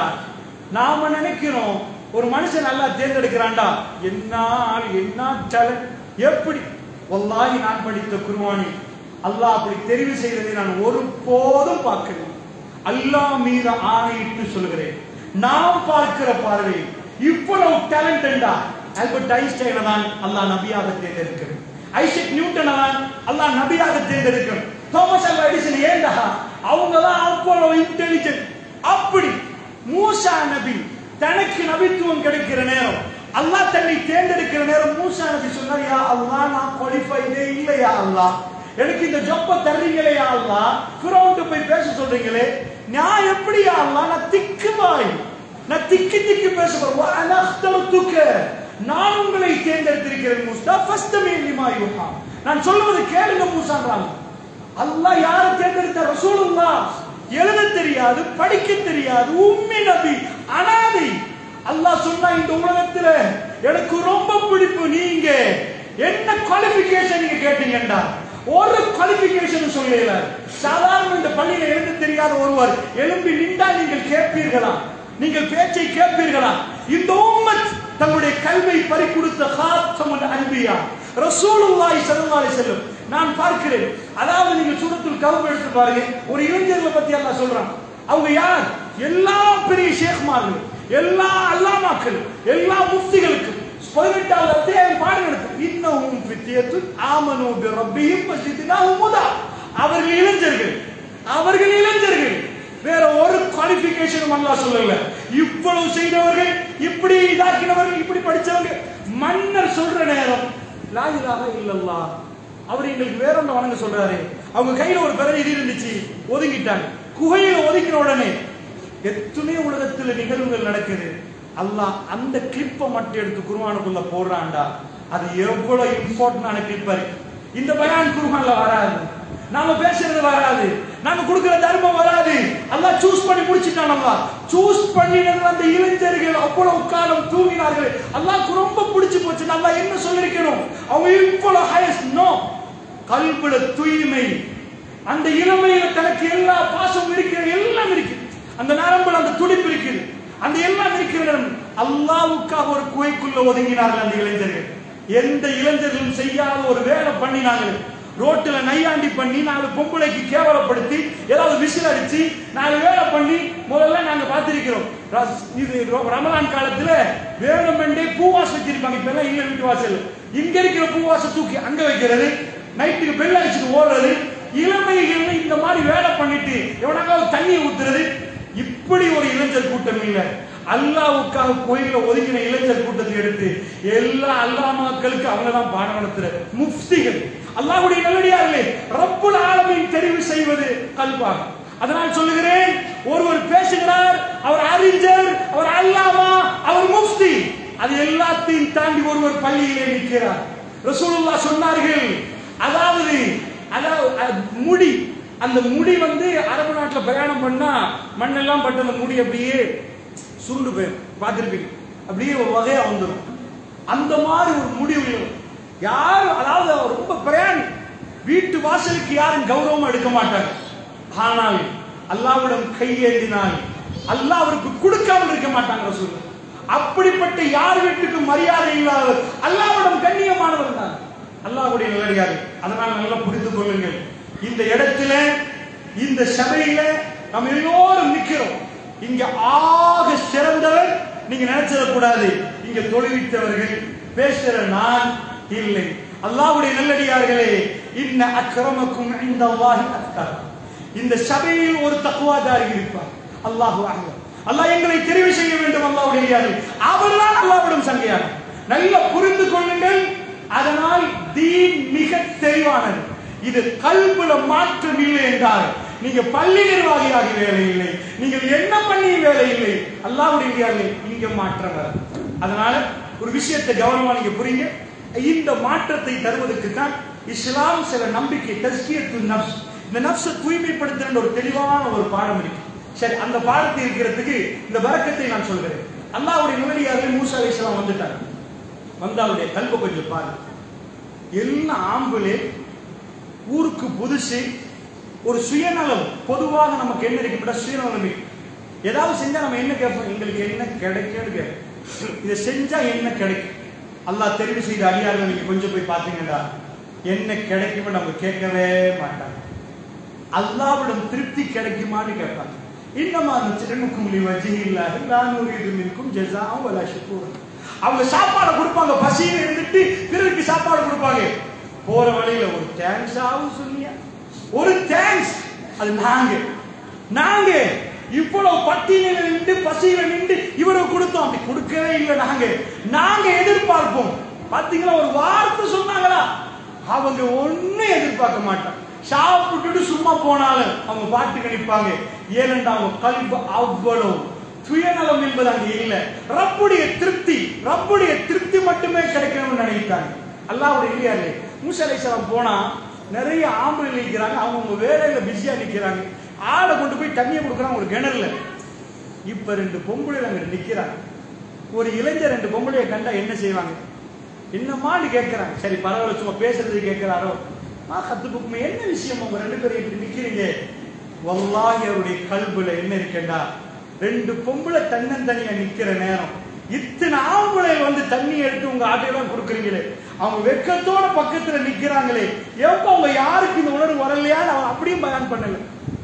நாம நினைக்கிறோம் ஒரு மனுஷன் நல்லா தேர்ந்தெடுக்கிறான்டா என்ன ஆள் என்ன டேலண்ட் எப்படி வல்லாஹி நான் படித்த குருவானி அல்லாஹ் அப்படி தெரிவு செய்ததை நான் ஒருபோதும் பார்க்கல அல்லாஹ் மீது ஆணையிட்டு சொல்கிறேன் நாம் பார்க்கிற பார்வை இவ்வளவு டேலண்டா ஆல்பர்ட் ஐன்ஸ்டைனை தான் அல்லாஹ் நபியாக தேர்ந்தெடுக்கிறேன் ஐசக் நியூட்டனை தான் அல்லாஹ் நபியாக தேர்ந்தெடுக்கிறேன் தாமஸ் அல்வா எடிசன் ஏண்டா அவங்க தான் அவ்வளவு இன்டெலிஜென்ட் அப்படி மூசா நபி தனக்கு நபித்துவம் கிடைக்கிற நேரம் அல்லாஹ் தன்னை தேர்ந்தெடுக்கிற நேரம் மூசா நபி சொன்னார் யா அல்லாஹ் நான் குவாலிஃபைடே இல்லையா அல்லாஹ் எனக்கு இந்த ஜொப்ப தர்றீங்களே யா அல்லாஹ் ஃபிரௌன்ட்ட போய் பேச சொல்றீங்களே நான் எப்படி யா அல்லாஹ் நான் திக்கு பாய் நான் திக்கி திக்கி பேச போறேன் அனா அக்தரத்துக்க நான் உங்களை தேர்ந்தெடுத்திருக்கிறேன் மூசா ஃபர்ஸ்ட் லிமா யூஹா நான் சொல்லுவது கேளுங்க மூசான்றாங்க அல்லாஹ் யாரை தேர்ந்தெடுத்த ரசூலுல்லாஹ் எழுத தெரியாது படிக்க தெரியாது உம்மி நபி அனாதை அல்லாஹ் சொன்னா இந்த உலகத்துல எனக்கு ரொம்ப பிடிப்பு நீங்க என்ன குவாலிபிகேஷன் நீங்க கேட்டீங்கடா ஒரு குவாலிபிகேஷன் சொல்லல சாதாரண இந்த பள்ளியில எழுத தெரியாத ஒருவர் எழும்பி நின்றா நீங்கள் கேட்பீர்களா நீங்கள் பேச்சை கேட்பீர்களா இந்த உம்மத் தங்களுடைய கல்வை பறி கொடுத்த ஹாத்தமுல் அன்பியா ரசூலுல்லாஹி ஸல்லல்லாஹு அலைஹி வஸல்லம் நான் பார்க்கிறேன் அதாவது நீங்க சூரத்துல் கஹஃப் எடுத்து பாருங்க ஒரு இளைஞர்களை பத்தி அல்லாஹ் சொல்றான் அவங்க யார் எல்லா பெரிய ஷேக்மார்கள் எல்லா அல்லாமாக்கள் எல்லா முஃப்திகளுக்கு பதினெட்டாவது அத்தியாயம் பாடம் எடுத்து இன்னமும் பித்தியத்து ஆமனு பி ரப்பிஹிம் வஸித்னாஹும் ஹுதா அவர்கள் இளைஞர்கள் அவர்கள் இளைஞர்கள் வேற ஒரு குவாலிபிகேஷனும் அல்லாஹ் சொல்லல இவ்வளவு செய்தவர்கள் இப்படி இதாக்கினவர்கள் இப்படி படிச்சவங்க மன்னர் சொல்ற நேரம் லா இலாஹ இல்லல்லாஹ் அவர் எங்களுக்கு வேற ஒன்று வணங்க சொல்றாரு அவங்க கையில ஒரு பிரதி இருந்துச்சு ஒதுங்கிட்டாங்க குகையில ஒதுக்கின உடனே எத்தனையோ உலகத்துல நிகழ்வுகள் நடக்குது அல்லாஹ் அந்த கிளிப்பை மட்டும் எடுத்து குருவானுக்குள்ள போடுறான்டா அது எவ்வளவு இம்பார்ட்டன்டான கிளிப்பா இருக்கு இந்த பயான் குருவான்ல வராது நாம பேசுறது வராது நாம கொடுக்கிற தர்மம் வராது அல்லாஹ் சூஸ் பண்ணி முடிச்சிட்டான் அல்லாஹ் சூஸ் பண்ணினது அந்த இளைஞர்கள் அவ்வளவு காலம் தூங்கினார்கள் அல்லாஹ்க்கு ரொம்ப பிடிச்சு போச்சு நல்லா என்ன சொல்லிருக்கணும் அவங்க இவ்வளவு ஹையஸ்ட் நோ கல்புல தூய்மை அந்த இளமையில தனக்கு எல்லா பாசம் இருக்கிற எல்லாம் இருக்கு அந்த நரம்புல அந்த துடிப்பு இருக்குது அந்த எல்லாம் இருக்கிற நேரம் அல்லாவுக்காக ஒரு குகைக்குள்ள ஒதுங்கினார்கள் அந்த இளைஞர்கள் எந்த இளைஞர்களும் செய்யாத ஒரு வேலை பண்ணினாங்க ரோட்டுல நையாண்டி பண்ணி நாலு பொம்பளைக்கு கேவலப்படுத்தி ஏதாவது விசில் அடிச்சு நாலு வேலை பண்ணி முதல்ல நாங்க பார்த்திருக்கிறோம் ரஸ்- இது ரொ- ரமலான் காலத்துல வேணுமெண்டே பூவாசம் வச்சிருப்பாங்க இப்ப எல்லாம் இல்ல வீட்டு வாசல் இங்க இருக்கிற பூவாசம் தூக்கி அங்க வைக்கிறது நைட்டுக்கு பெல் அடிச்சுட்டு ஓடுறது இளமைகள்ல இந்த மாதிரி வேலை பண்ணிட்டு எவனாவது தண்ணியை ஊத்துறது இப்படி ஒரு இளைஞர் கூட்டம் இல்ல அல்லாவுக்காக கோயில ஒதுக்கின இளைஞர் கூட்டத்தை எடுத்து எல்லா அல்லா மக்களுக்கு அவங்க தான் பாடம் நடத்துற முஃப்திகள் அல்லாஹ்வுடைய நல்லடியார்களே ரப்புல் ஆலமீன் தெரிவு செய்வது கல்பாகும் அதனால் சொல்லுகிறேன் ஒருவர் பேசுகிறார் அவர் அறிஞர் அவர் அல்லாமா அவர் முஃப்தி அது எல்லாத்தையும் தாண்டி ஒருவர் பள்ளியிலே நிற்கிறார் ரசூலுல்லாஹ் சொன்னார்கள் அதாவது அதாவது அஹ், முடி அந்த முடி வந்து அரபு நாட்டுல பிரயாணம் பண்ணா மண்ணெல்லாம் பட்டு அந்த முடி அப்படியே சுருண்டு போயிடும் பார்த்திருப்பீங்க அப்படியே ஒரு வகையா வந்துடும் அந்த மாதிரி ஒரு முடி உள்ளவர் யாரும் அதாவது அவர் ரொம்ப பிரயாணி வீட்டு வாசலுக்கு யாரும் கௌரவம் எடுக்க மாட்டாங்க ஆனால் அல்லாவிடம் கையேந்தினால் அல்லாஹ் அவருக்கு கொடுக்காமல் இருக்க மாட்டாங்க ரசூல் அப்படிப்பட்ட யார் வீட்டுக்கு மரியாதை இல்லாதவர் அல்லாவிடம் கண்ணியமானவர் தான் அல்லாஹ்வுடைய நல்லடியார்கள் அதனால நல்லா புரிந்து கொள்ளுங்கள் இந்த இடத்துல இந்த சபையில நம்ம எல்லோரும் நிக்கிறோம் இங்க ஆக சிறந்தவர் நீங்க நினைச்சிடக்கூடாது இங்க தொழுவித்தவர்கள் பேசுற நான் இல்லை அல்லாஹ்வுடைய நல்லடியார்களே இன்ன அக்கிரமக்கும் இந்த அல்லாஹி அத்கார் இந்த சபையில் ஒரு தக்குவாதாரி இருப்பார் அல்லாஹு அக்பர் அல்லாஹ் எங்களை தெரிவு செய்ய வேண்டும் அல்லாஹ்வுடைய அவர்தான் அல்லாஹ்விடம் சங்கையானவர் நல்ல புரிந்து கொள்ளுங்கள் அதனால் தீன் மிக தெளிவானது இது கல்புல மாற்றம் இல்லை என்றால் நீங்க பள்ளி நிர்வாகியாகி வேலை இல்லை நீங்கள் என்ன பண்ணி வேலை இல்லை அல்லாஹ்வுடைய இங்க மாற்றம் வரும் அதனால ஒரு விஷயத்தை கவனமா நீங்க புரியுங்க இந்த மாற்றத்தை தருவதற்கு தான் இஸ்லாம் சில நம்பிக்கை தஸ்கியத்து நப்ஸ் இந்த நப்ஸை தூய்மைப்படுத்துகிற ஒரு தெளிவான ஒரு பாடம் இருக்கு சரி அந்த பாடத்தை இருக்கிறதுக்கு இந்த வரக்கத்தை நான் சொல்கிறேன் அல்லாஹ்வுடைய நிலையாளர்கள் மூசா அலைஹிஸ்ஸலாம் வந்துட்டாங்க வந்து அவருடைய கல்வை கொஞ்சம் பாரு எல்லாம் ஆம்புலே ஊருக்கு புதுசு ஒரு சுயநலம் பொதுவாக நமக்கு என்ன இருக்கு சுயநலம் இருக்கு ஏதாவது செஞ்சா நம்ம என்ன கேட்போம் எங்களுக்கு என்ன கிடைக்கும்னு கேட்போம் இதை செஞ்சா என்ன கிடைக்கும் அல்லாஹ் தெரிவு செய்த அடியார்கள் நீங்க கொஞ்சம் போய் பார்த்தீங்கன்னா என்ன கிடைக்கும்னு நம்ம கேட்கவே மாட்டாங்க அல்லாவிடம் திருப்தி கிடைக்குமான்னு கேட்பாங்க இன்னமா சிறனுக்கும் வஜில்லாஹி லா நுரீது மின்கும் ஜஸாஅ வலா ஷுக்கூர் அவங்க சாப்பாடு கொடுப்பாங்க பசியில இருந்துட்டு பிறருக்கு சாப்பாடு கொடுப்பாங்க போற வழியில ஒரு தேங்க்ஸ் ஆகும் சொல்லியா ஒரு தேங்க்ஸ் அது நாங்க நாங்க இவ்வளவு பட்டியல நின்று பசியில நின்று இவருக்கு கொடுத்தோம் அப்படி கொடுக்கவே இல்லை நாங்க நாங்க எதிர்பார்ப்போம் பாத்தீங்களா ஒரு வார்த்தை சொன்னாங்களா அவங்க ஒண்ணும் எதிர்பார்க்க மாட்டாங்க சாப்பிட்டுட்டு சும்மா போனாலும் அவங்க பாட்டுக்கு நிற்பாங்க ஏனென்றா அவங்க கல்வி அவ்வளவு சுயநலம் என்பது அங்கே இல்லை ரப்புடைய திருப்தி ரப்புடைய திருப்தி மட்டுமே கிடைக்கணும்னு நினைக்கிறாங்க அல்லாவுடைய இல்லையாரு மூசலேஸ்வரம் போனா நிறைய ஆம்பளை நிற்கிறாங்க அவங்க உங்க வேலையில பிஸியா நிக்கிறாங்க ஆளை கொண்டு போய் தண்ணியை கொடுக்குறாங்க ஒரு கிணறுல இப்ப ரெண்டு பொம்பளை அங்க நிக்கிறாங்க ஒரு இளைஞர் ரெண்டு பொம்பளைய கண்டா என்ன செய்வாங்க என்னமான்னு கேட்கிறாங்க சரி பரவாயில்ல சும்மா பேசுறது கேட்கிறாரோ ஆ கத்துப்புக்குமே என்ன விஷயம் உங்க ரெண்டு பேரும் இப்படி நிக்கிறீங்க வல்லாஹி அவருடைய கல்புல என்ன இருக்கேண்டா ரெண்டு பொம்பளை தன்னந்தனியா நிக்கிற நேரம் இத்தனை ஆம்பளை வந்து தண்ணி எடுத்து உங்க ஆட்டையெல்லாம் கொடுக்குறீங்களே அவங்க வெக்கத்தோட பக்கத்துல நிக்கிறாங்களே எப்ப அவங்க யாருக்கு இந்த உணர்வு வரலையான்னு அவன் அப்படியும் பயன் பண்ணல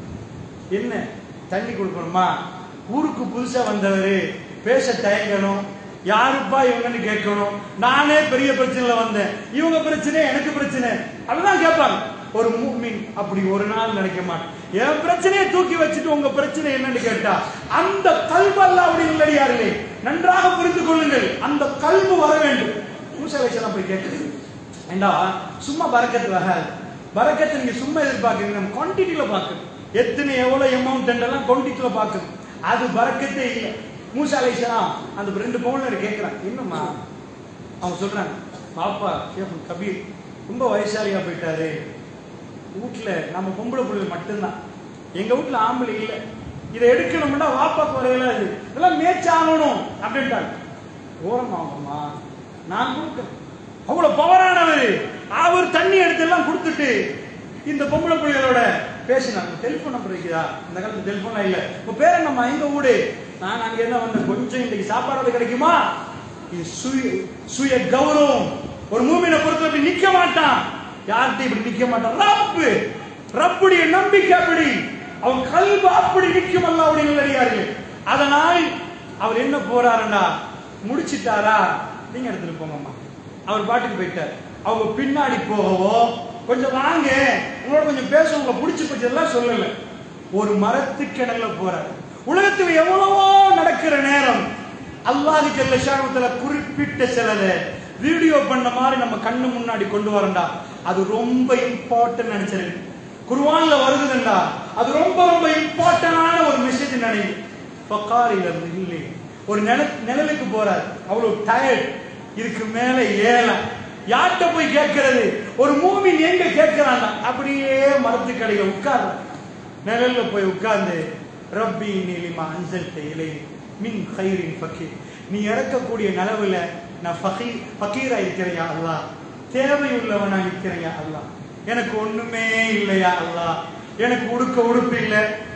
என்ன தண்ணி கொடுக்கணுமா ஊருக்கு புதுசா வந்தவரு பேச தயங்கணும் யாருப்பா இவங்கன்னு கேட்கணும் நானே பெரிய பிரச்சனைல வந்தேன் இவங்க பிரச்சனை எனக்கு பிரச்சனை அதுதான் கேட்பாங்க ஒரு மூமின் அப்படி ஒரு நாள் நினைக்க மாட்டேன் என் பிரச்சனையை தூக்கி வச்சுட்டு உங்க பிரச்சனை என்னன்னு கேட்டா அந்த கல்வல்ல அப்படி இல்லடியார்களே நன்றாக புரிந்து கொள்ளுங்கள் அந்த கல்வு வர வேண்டும் மூசலேஷன் போய் கேட்குது ஏண்டா சும்மா பறக்கத்து வராது பறக்கத்தை நீங்க சும்மா எதிர்பார்க்குறீங்க நம்ம குவான்டிட்டியில பார்க்கணும் எத்தனை எவ்வளவு அமௌண்ட் எல்லாம் குவான்டிட்டியில பார்க்கணும் அது பறக்கத்தே இல்லை மூசா அலைசலாம் அந்த ரெண்டு பவுனர் கேட்குறாங்க என்னம்மா அவங்க சொல்றாங்க பாப்பா ஷேஃப் கபீர் ரொம்ப வயசாலியா போயிட்டாரு வீட்டுல நம்ம பொம்பளை பிள்ளைகள் மட்டும்தான் எங்க வீட்டுல ஆம்பளை இல்லை இதை எடுக்கணும்னா வாப்பாக்கு வரையில இது இதெல்லாம் மேய்ச்சாகணும் அப்படின்ட்டாங்க ஓரமாகம்மா நான் கொடுக்குறேன் அவ்வளவு பவரானவர் அவர் தண்ணி எடுத்து எல்லாம் கொடுத்துட்டு இந்த பொம்பளை பிள்ளைகளோட பேசினாங்க டெலிஃபோன் நம்பர் இருக்குதா இந்த காலத்து டெலிஃபோன்லாம் இல்ல உங்க பேர் என்னம்மா எங்க வீடு நான் அங்க என்ன வந்தேன் கொஞ்சம் இன்னைக்கு சாப்பாடு கிடைக்குமா இது சுய சுய கௌரவம் ஒரு மூமினை பொறுத்த அப்படி நிக்க மாட்டான் யார்கிட்ட இப்படி நிக்க மாட்டான் ரப்பு ரப்புடைய நம்பிக்கை அப்படி அவன் கல்வி அப்படி நிற்கும் அல்ல அப்படி நல்லடியார்கள் அதனால் அவர் என்ன போறாருன்னா முடிச்சிட்டாரா நீங்க எடுத்துட்டு போங்கம்மா அவர் பாட்டுக்கு போயிட்டார் அவங்க பின்னாடி போகவோ கொஞ்சம் வாங்க உங்களோட கொஞ்சம் பேச உங்களை பிடிச்சி போச்சதெல்லாம் சொல்லல ஒரு மரத்துக்கிணல்ல போறாரு உலகத்தில் எவ்வளவோ நடக்கிற நேரம் அல்லாஹ் ஜல்ல ஷானத்துல குறிப்பிட்ட சிலதை வீடியோ பண்ண மாதிரி நம்ம கண்ணு முன்னாடி கொண்டு வரண்டா அது ரொம்ப இம்பார்ட்டன்ட் நினைச்சிருக்கு குர்வான்ல வருதுண்டா அது ரொம்ப ரொம்ப இம்பார்ட்டன்டான ஒரு மெசேஜ் நினைவு பக்காரில இருந்து இல்லை ஒரு நில நிழலுக்கு போறாரு அவ்வளவு டயர்ட் இதுக்கு மேல ஏலம் யார்கிட்ட போய் கேட்கறது ஒரு மூமின் எங்க கேட்கிறாங்க அப்படியே மரத்துக்கடையில உட்கார்ற நிழல்ல போய் உட்கார்ந்து ரப்பி நீலிமா அஞ்சல் இலை மின் ஹைரின் ஃபக்கீர் நீ இறக்கக்கூடிய நிலவுல நான் ஃபகீர் ஃபக்கீரா இருக்கிறையா அல்லா தேவையுள்ளவனா இருக்கிறையா அல்லா எனக்கு ஒண்ணுமே இல்லையா அல்லா எனக்கு உடுக்க உடுப்பு இல்லை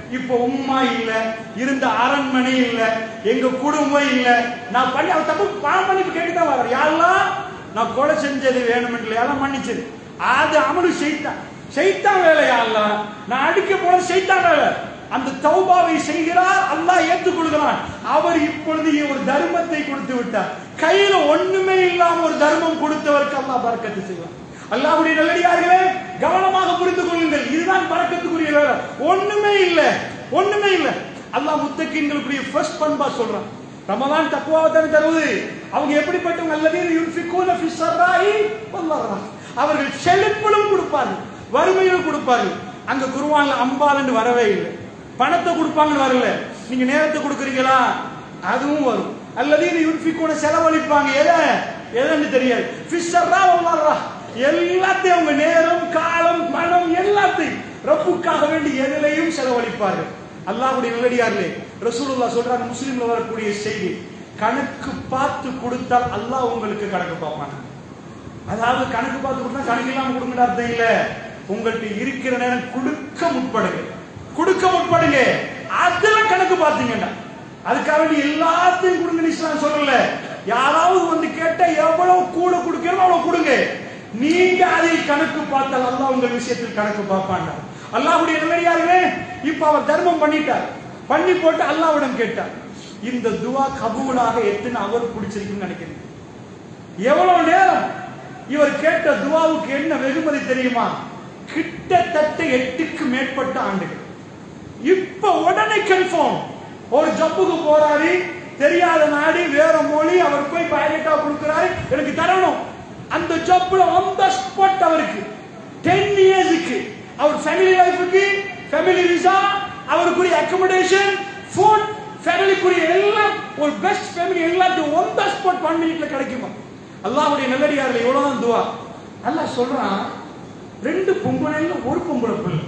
இப்போ உம்மா இல்ல இருந்த அரண்மனை இல்ல எங்க குடும்பம் இல்ல நான் பண்ணி அவன் தப்பு பாவம் பண்ணி கேட்டு தான் வர்றேன் யாரெல்லாம் நான் கொலை செஞ்சது வேணும் இல்லை யாரும் மன்னிச்சது அது அமலு செய்தான் செய்தான் வேலை யாரெல்லாம் நான் அடிக்க போனது செய்தான் வேலை அந்த தௌபாவை செய்கிறார் அல்லாஹ் ஏற்றுக்கொள்கிறான் அவர் இப்பொழுது ஒரு தர்மத்தை கொடுத்து விட்டார் கையில ஒண்ணுமே இல்லாம ஒரு தர்மம் கொடுத்தவருக்கு அல்லாஹ் பறக்கத்து செய்வார் அல்லாஹ்வுடைய நல்லடியார்களே கவனமாக புரிந்து கொள்ளுங்கள் இதுதான் பறக்கத்துக்குரிய வேலை ஒண்ணுமே இல்ல ஒண்ணுமே இல்ல அல்லாஹ் முத்தகீன்களுக்குரிய ஃபர்ஸ்ட் பண்பா சொல்றான் ரமலான் தக்குவாவை தானே தருவது அவங்க எப்படிப்பட்டவங்க அல்லதீன யுன்ஃபிகூன ஃபி ஸர்ராஇ வல்லர்ரா அவர்கள் செழிப்பிலும் கொடுப்பார்கள் வறுமையிலும் கொடுப்பார்கள் அங்க குருவான்ல அம்பாலன்னு வரவே இல்லை பணத்தை கொடுப்பாங்கன்னு வரல நீங்க நேரத்தை கொடுக்குறீங்களா அதுவும் வரும் அல்லதீன யுன்ஃபிகூன செலவழிப்பாங்க எதை எதுன்னு தெரியாது ஃபிஷர்ரா வல்லர்ரா எல்லாத்தையும் அவங்க நேரம் காலம் மனம் எல்லாத்தையும் ரப்புக்காக வேண்டி எதிலையும் செலவழிப்பார்கள் அல்லாஹ்வுடைய நல்லடியார்களே ரசூலுல்லாஹ் சொல்றாங்க முஸ்லிம்ல வரக்கூடிய செய்தி கணக்கு பார்த்து கொடுத்தால் அல்லாஹ் உங்களுக்கு கணக்கு பார்ப்பாங்க அதாவது கணக்கு பார்த்து கொடுத்தா கணக்கு இல்லாம கொடுங்க அர்த்தம் இல்ல உங்கள்ட்ட இருக்கிற நேரம் கொடுக்க முற்படுங்க கொடுக்க முற்படுங்க அதுல கணக்கு பார்த்தீங்கன்னா அதுக்காக வேண்டி எல்லாத்தையும் கொடுங்க இஸ்லாம் சொல்லல யாராவது வந்து கேட்டா எவ்வளவு கூட கொடுக்கணும் அவ்வளவு கொடுங்க நீங்க அதில் கணக்கு பார்த்தால் அல்லாஹ் உங்கள் விஷயத்தில் கணக்கு பார்ப்பாங்க அல்லாஹ்வுடைய நல்லடியார்களே இப்ப அவர் தர்மம் பண்ணிட்டார் பண்ணி போட்டு அல்லாஹ்விடம் கேட்டார் இந்த துவா கபூலாக எத்தனை அவர் பிடிச்சிருக்குன்னு நினைக்கிறேன் எவ்வளவு நேரம் இவர் கேட்ட துவாவுக்கு என்ன வெகுமதி தெரியுமா கிட்டத்தட்ட எட்டுக்கு மேற்பட்ட ஆண்டுகள் இப்ப உடனே கன்ஃபார்ம் ஒரு ஜப்புக்கு போறாரு தெரியாத நாடு வேற மொழி அவர் போய் பைலட்டா கொடுக்கிறாரு எனக்கு தரணும் அந்த ஜப்புல ஆன் த ஸ்பாட் அவருக்கு டென் இயர்ஸுக்கு அவர் ஃபேமிலி லைஃபுக்கு ஃபேமிலி விசா அவருக்குரிய அக்கமடேஷன் ஃபுட் ஃபேமிலிக்குரிய எல்லாம் ஒரு பெஸ்ட் ஃபேமிலி எல்லாத்தையும் ஒன் த ஸ்பாட் ஒன் மினிட்ல கிடைக்குமா அல்லாஹ்வுடைய நல்லடியார்கள் எவ்வளவுதான் துவா அல்லாஹ் சொல்றான் ரெண்டு பொம்பளைல ஒரு பொம்பளை பிள்ளை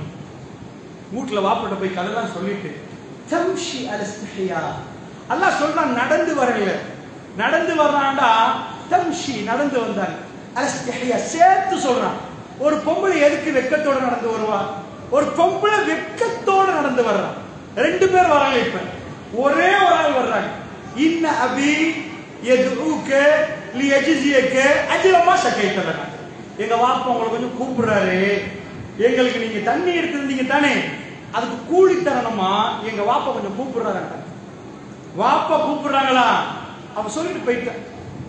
வீட்டுல வாப்பட்ட போய் கதைலாம் சொல்லிட்டு தம்ஷி அலஸ்திஹியா அல்லாஹ் சொல்றான் நடந்து வரல நடந்து வர்றான்டா தம்ஷி நடந்து வந்தாங்க அலஸ்திஹியா சேர்த்து சொல்றான் ஒரு பொம்பளை எதுக்கு வெக்கத்தோட நடந்து வருவா ஒரு பொம்பளை வெக்கத்தோட நடந்து வர்றான் ரெண்டு பேர் வராங்க இப்ப ஒரே ஒரு ஆள் வர்றாங்க இன்ன அபி எதுக்க லி எஜிசியக்க அஜிலமா சக்கைத்தலனா எங்க வாப்பா உங்களை கொஞ்சம் கூப்பிடுறாரு எங்களுக்கு நீங்க தண்ணி எடுத்திருந்தீங்க தானே அதுக்கு கூலி தரணுமா எங்க வாப்பா கொஞ்சம் கூப்பிடுறாங்க வாப்பா கூப்பிடுறாங்களா அவ சொல்லிட்டு போயிட்டான்